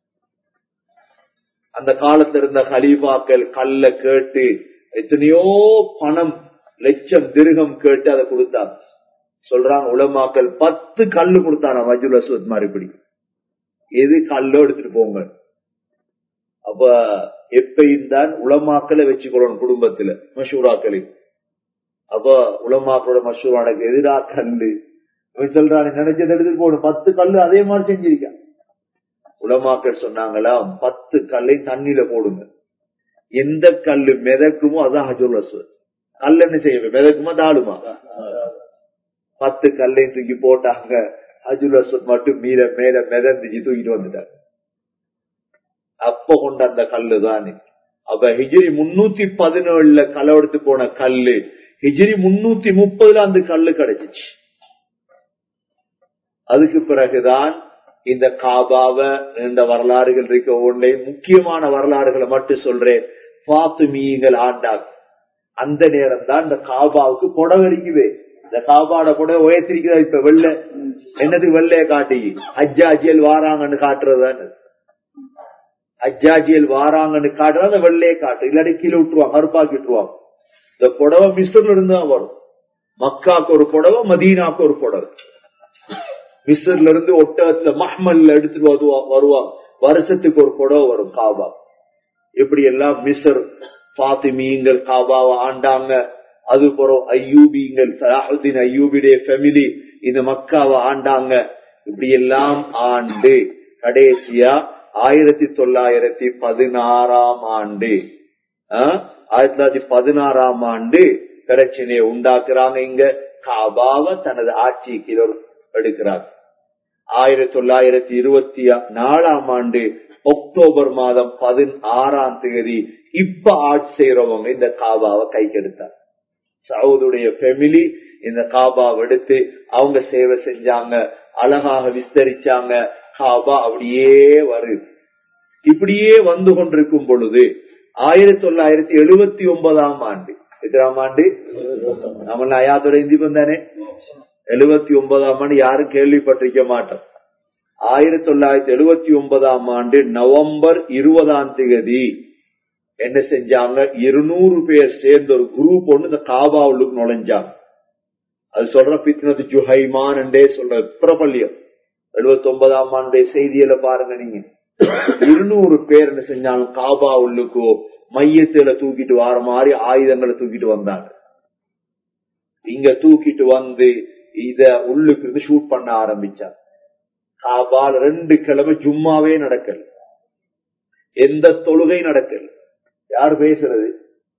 அந்த காலத்துல இருந்த ஹலீஃபாக்கள் கல்ல கேட்டு எத்தனையோ பணம் லட்சம் திருகம் கேட்டு அதை கொடுத்தாங்க சொல்றாங்க உலமாக்கள் பத்து கல்லு கொடுத்தான அஜுல் அஸ்வத் மறுபடி எது கல்லோ எடுத்துட்டு போங்க அப்ப எப்பயும் தான் உலமாக்களை வச்சுக்கொள்ளணும் குடும்பத்துல மஷூராக்களை அப்ப உலமாக்களோட மஷூரானுக்கு எதிரா கல்லு இவன் சொல்றான் நினைச்சது எடுத்துட்டு போகணும் பத்து கல்லு அதே மாதிரி செஞ்சிருக்கான் உலமாக்கள் சொன்னாங்களா பத்து கல்லை தண்ணியில போடுங்க எந்த கல்லு மிதக்குமோ அதான் ஹஜுல் அஸ்வத் கல் என்ன செய்ய மிதக்குமா தாழுமா பத்து கல்லையும் தூக்கி போட்டாங்க ஹஜுல் அஸ்வத் மட்டும் மீத மேல மிதந்துச்சு தூக்கிட்டு வந்துட்டாங்க அப்ப கொண்ட அந்த கல்லு தானே அப்ப ஹிஜிரி முன்னூத்தி பதினேழுல களவெடுத்து போன கல்லு ஹிஜிரி முன்னூத்தி முப்பதுல அந்த கல்லு கிடைச்சிச்சு அதுக்கு பிறகுதான் இந்த காபாவ இந்த வரலாறுகள் இருக்க ஒன்றை முக்கியமான வரலாறுகளை மட்டும் சொல்றேன் பாத்துமீங்கள் ஆண்டாங்க அந்த நேரம் தான் இந்த காபாவுக்கு புடவை இருக்குது இந்த காபாட புடவை உயர்த்திருக்கிறதா இப்ப வெள்ள என்னதுக்கு வெள்ளைய காட்டி அஜாஜியல் வாராங்கன்னு காட்டுறதுதான் அஜாஜியல் வாராங்கன்னு காட்டுறது அந்த வெள்ளையை காட்டு இல்லாட்டி கீழே விட்டுருவாங்க கருப்பாக்கி விட்டுருவாங்க இந்த புடவை மிஸ்ர்ல இருந்து தான் வரும் மக்காக்கு ஒரு புடவை மதீனாக்கு ஒரு புடவை மிஸ்ர்ல இருந்து ஒட்டகத்துல மஹ்மல்ல எடுத்துட்டு வருவா வருவாங்க வருஷத்துக்கு ஒரு புடவை வரும் காபா இப்படி எல்லாம் மிஸ்ர் பாத்திமீங்கள் காபாவை ஆண்டாங்க அது போறோம் ஐயூபிங்கள் சலாஹுதீன் ஐயூபிடைய ஃபேமிலி இந்த மக்காவை ஆண்டாங்க இப்படி எல்லாம் ஆண்டு கடைசியா ஆயிரத்தி தொள்ளாயிரத்தி பதினாறாம் ஆண்டு ஆயிரத்தி தொள்ளாயிரத்தி பதினாறாம் ஆண்டு பிரச்சனையை உண்டாக்குறாங்க இங்க காபாவை தனது ஆட்சிக்கு எடுக்கிறாங்க ஆயிரத்தி தொள்ளாயிரத்தி இருபத்தி நாலாம் ஆண்டு அக்டோபர் மாதம் பதினாறாம் தேதி இப்ப ஆட்சி செய்யறவங்க இந்த காபாவை கைக்கெடுத்தார் சவுதுடைய ஃபெமிலி இந்த காபாவை எடுத்து அவங்க சேவை செஞ்சாங்க அழகாக விஸ்தரிச்சாங்க காபா அப்படியே வருது இப்படியே வந்து கொண்டிருக்கும் பொழுது ஆயிரத்தி தொள்ளாயிரத்தி எழுபத்தி ஒன்பதாம் ஆண்டு எத்தனாம் ஆண்டு நம்ம அயாத்தோட இந்தி வந்தானே எழுபத்தி ஒன்பதாம் ஆண்டு யாரும் கேள்விப்பட்டிருக்க மாட்டோம் ஆயிரத்தி தொள்ளாயிரத்தி எழுபத்தி ஒன்பதாம் ஆண்டு நவம்பர் இருபதாம் தேதி என்ன செஞ்சாங்க இருநூறு பேர் சேர்ந்த ஒரு குரூப் ஒண்ணு இந்த காபாவுக்கு நுழைஞ்சாங்க அது சொல்ற பித்னது ஜுஹைமான் என்றே சொல்ற பிரபல்யம் எழுபத்தி ஒன்பதாம் ஆண்டு செய்தியில பாருங்க நீங்க இருநூறு பேர் என்ன செஞ்சாங்க காபா உள்ளுக்கோ மையத்துல தூக்கிட்டு வர மாதிரி ஆயுதங்களை தூக்கிட்டு வந்தாங்க இங்க தூக்கிட்டு வந்து இத உள்ளுக்கு இருந்து ஷூட் பண்ண ஆரம்பிச்சாங்க காபால் ரெண்டு கிழமை ஜும்மாவே நடக்கல எந்த தொழுகை நடக்கல யார் பேசுறது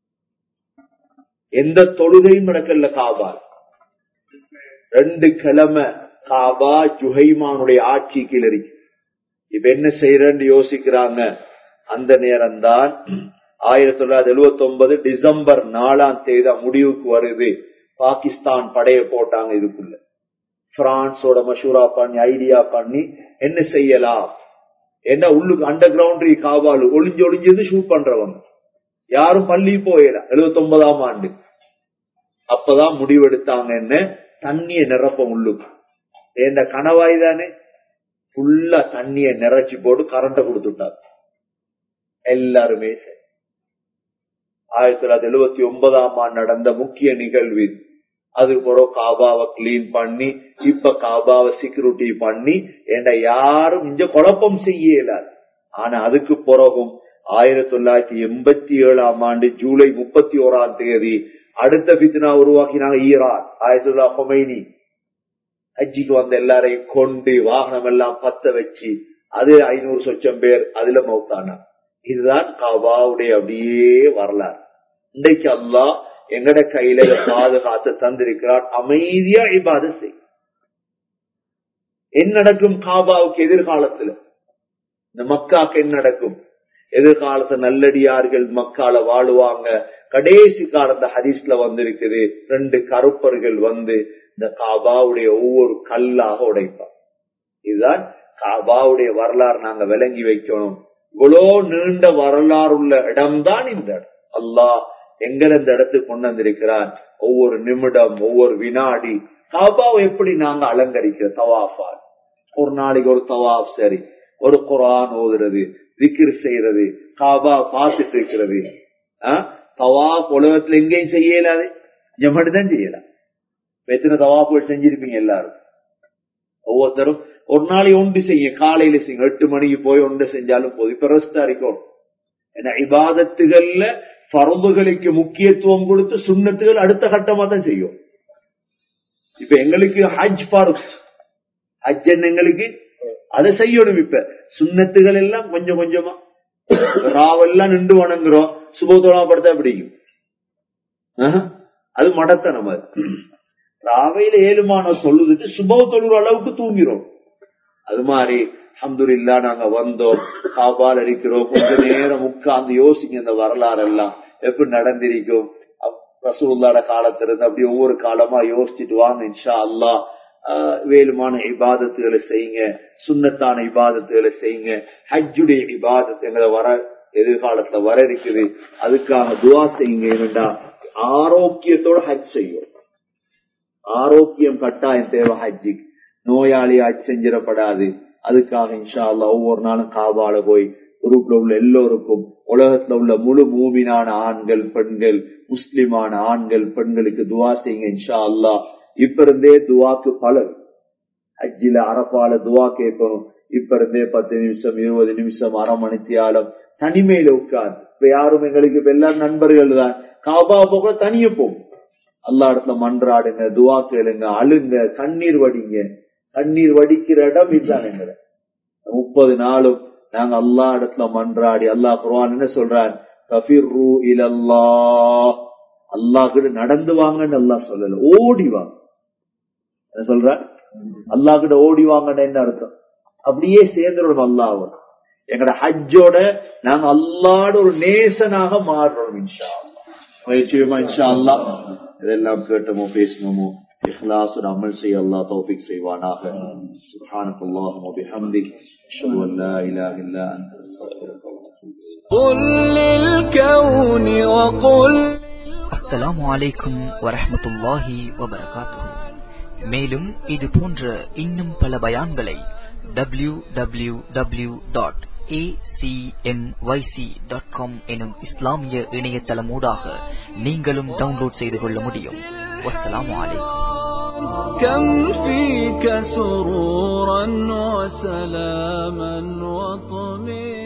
எந்த தொழுகையும் நடக்கல காபால் ரெண்டு கிழமை காபா ஜுஹைமானுடைய ஆட்சி கீழ் இருக்கு இப்ப என்ன செய்யறன்னு யோசிக்கிறாங்க அந்த நேரம் தான் ஆயிரத்தி தொள்ளாயிரத்தி எழுபத்தி ஒன்பது டிசம்பர் நாலாம் தேதி முடிவுக்கு வருது பாகிஸ்தான் படைய போட்டாங்க இதுக்குள்ள பிரான்ஸோட மஷூரா பண்ணி ஐடியா பண்ணி என்ன செய்யலாம் என்ன உள்ளுக்கு அண்டர் கிரவுண்ட் காவாலு ஒளிஞ்சு ஒளிஞ்சது ஷூட் பண்றவங்க யாரும் பள்ளி போயிட எழுபத்தி ஒன்பதாம் ஆண்டு அப்பதான் முடிவெடுத்தாங்க என்ன தண்ணிய நிரப்ப உள்ளுக்கு இந்த கணவாய் தானே ஃபுல்லா தண்ணிய நிறைச்சி போட்டு கரண்ட கொடுத்துட்டாங்க எல்லாருமே சரி ஆயிரத்தி தொள்ளாயிரத்தி எழுபத்தி ஒன்பதாம் ஆண்டு நடந்த முக்கிய நிகழ்வு அது பிறகு காபாவை கிளீன் பண்ணி இப்ப காபாவை செக்யூரிட்டி பண்ணி என்ன யாரும் இங்க குழப்பம் செய்யல ஆனா அதுக்கு பிறகும் ஆயிரத்தி தொள்ளாயிரத்தி எண்பத்தி ஏழாம் ஆண்டு ஜூலை முப்பத்தி ஓராம் தேதி அடுத்த பித்னா உருவாக்கினாங்க ஈரான் ஆயிரத்தி தொள்ளாயிரத்தி ஹொமைனி ஹஜ்ஜிக்கு வந்த எல்லாரையும் கொண்டு வாகனம் எல்லாம் பத்த வச்சு அது ஐநூறு சொச்சம் பேர் அதுல மௌத்தானா இதுதான் காபாவுடைய அப்படியே வரலாறு இன்றைக்கு அல்லாஹ் எங்கட கையில இதை பாதுகாத்து தந்திருக்கிறார் அமைதியா இபாத செய் என்ன நடக்கும் காபாவுக்கு எதிர்காலத்துல இந்த மக்காக்கு என்ன நடக்கும் எதிர்காலத்துல நல்லடியார்கள் மக்கால வாழுவாங்க கடைசி காலத்த ஹரிஸ்ல வந்திருக்குது ரெண்டு கருப்பர்கள் வந்து இந்த காபாவுடைய ஒவ்வொரு கல்லாக உடைப்பார் இதுதான் காபாவுடைய வரலாறு நாங்க விளங்கி வைக்கணும் இவ்வளோ நீண்ட வரலாறு உள்ள இடம்தான் இந்த இடம் அல்லாஹ் எங்களை இந்த இடத்துக்கு கொண்டு வந்திருக்கிறார் ஒவ்வொரு நிமிடம் ஒவ்வொரு வினாடி காபாவை எப்படி நாங்க அலங்கரிக்கிற தவாஃபா ஒரு நாளைக்கு ஒரு தவாப் சரி ஒரு குரான் ஓதுறது விக்கிர் செய்யறது காபா பார்த்துட்டு இருக்கிறது தவாப் உலகத்துல எங்கேயும் செய்யலாது இங்க மட்டும்தான் செய்யலாம் எத்தனை தவாப்புகள் செஞ்சிருப்பீங்க எல்லாரும் ஒவ்வொருத்தரும் ஒரு நாளை ஒன்று செய்ய காலையில செய்யுங்க எட்டு மணிக்கு போய் ஒன்று செஞ்சாலும் போதும் இப்ப ரெஸ்டா இருக்கும் ஏன்னா இபாதத்துகள்ல பரம்புகளுக்கு முக்கியத்துவம் கொடுத்து சுண்ணத்துகள் அடுத்த கட்டமா தான் செய்யும் இப்ப எங்களுக்கு ஹஜ் பாருக்ஸ் ஹஜ் எங்களுக்கு அதை செய்யணும் இப்ப சுண்ணத்துகள் எல்லாம் கொஞ்சம் கொஞ்சமா ராவெல்லாம் நின்று வணங்குறோம் சுபத்தோடா படுத்தா பிடிக்கும் அது மடத்தனம் அது ராவையில ஏழுமான சொல்லுதுட்டு சுபவ தொழுற அளவுக்கு தூங்கிறோம் அது மாதிரி அஹமதுல்லா நாங்க வந்தோம் காபால் அடிக்கிறோம் கொஞ்ச நேரம் உட்கார்ந்து யோசிங்க இந்த வரலாறு எல்லாம் எப்படி நடந்திருக்கும் ரசூல்லாட காலத்திலிருந்து அப்படி ஒவ்வொரு காலமா யோசிச்சுட்டு வாங்க இன்ஷா அல்லா வேலுமான இபாதத்துகளை செய்யுங்க சுண்ணத்தான இபாதத்துகளை செய்யுங்க ஹஜ்ஜுடைய இபாதத்துங்களை வர எதிர்காலத்துல வர இருக்குது அதுக்காக துவா செய்யுங்க ஏனண்டா ஆரோக்கியத்தோட ஹஜ் செய்யும் ஆரோக்கியம் கட்டாயம் தேவை ஹஜ்ஜிக்கு நோயாளி ஹஜ் செஞ்சிடப்படாது அதுக்காக இன்ஷா அல்லா ஒவ்வொரு நாளும் காபால போய் குரூப்ல உள்ள எல்லோருக்கும் உலகத்துல உள்ள முழு மூவினான ஆண்கள் பெண்கள் முஸ்லிமான ஆண்கள் பெண்களுக்கு துவா செய்யுங்க இன்ஷா அல்லா இப்ப இருந்தே துவாக்கு பலர் ஹஜ்ஜில அரப்பால துவா கேட்கணும் இப்ப இருந்தே பத்து நிமிஷம் இருபது நிமிஷம் அரை மணித்தியாலம் தனிமையில உட்கார் இப்ப யாரும் எங்களுக்கு இப்ப எல்லாரும் நண்பர்கள் தான் காபா போக தனிய போகும் அல்லா இடத்துல மன்றாடுங்க துவா கேளுங்க அழுங்க கண்ணீர் வடிங்க கண்ணீர் வடிக்கிற இடம் இதுதான் எங்களை முப்பது நாளும் நாங்க அல்லா இடத்துல மன்றாடி அல்லா குர்வான் என்ன சொல்றான் அல்லா கிட்ட நடந்து வாங்கன்னு அல்லா சொல்லல ஓடி வாங்க என்ன சொல்ற அல்லா கிட்ட ஓடி வாங்கன்னு என்ன அர்த்தம் அப்படியே சேர்ந்துடும் அல்லாவ எங்கட ஹஜ்ஜோட நாங்க அல்லாட ஒரு நேசனாக மாறுறோம் இன்ஷா முயற்சியுமா இன்ஷா அல்லா இதெல்லாம் கேட்டோமோ பேசணுமோ இஹ்லாஸ் அமல் செய்ய அல்லா தௌஃபிக் செய்வானாக சுப்ஹானக அல்லாஹும்ம வபிஹம்திக் அஷ்ஹது அன் லா இலாஹ இல்லா அன்த அஸ்தக்ஃபிருக வ அத்தூபு قل للكون وقل அஸ்ஸலாமு அலைக்கும் வரஹ்மத்துல்லாஹி வபரகாத்துஹு மேலும் இது போன்ற இன்னும் பல பயான்களை டபிள்யூ டபிள்யூ டபிள்யூ டாட் எனும் இஸ்லாமிய இணையதளமூடாக நீங்களும் டவுன்லோட் செய்து கொள்ள முடியும் வஸ்ஸலாமு அலைக்கும் كم فيك سرورا وسلاما وطمئنا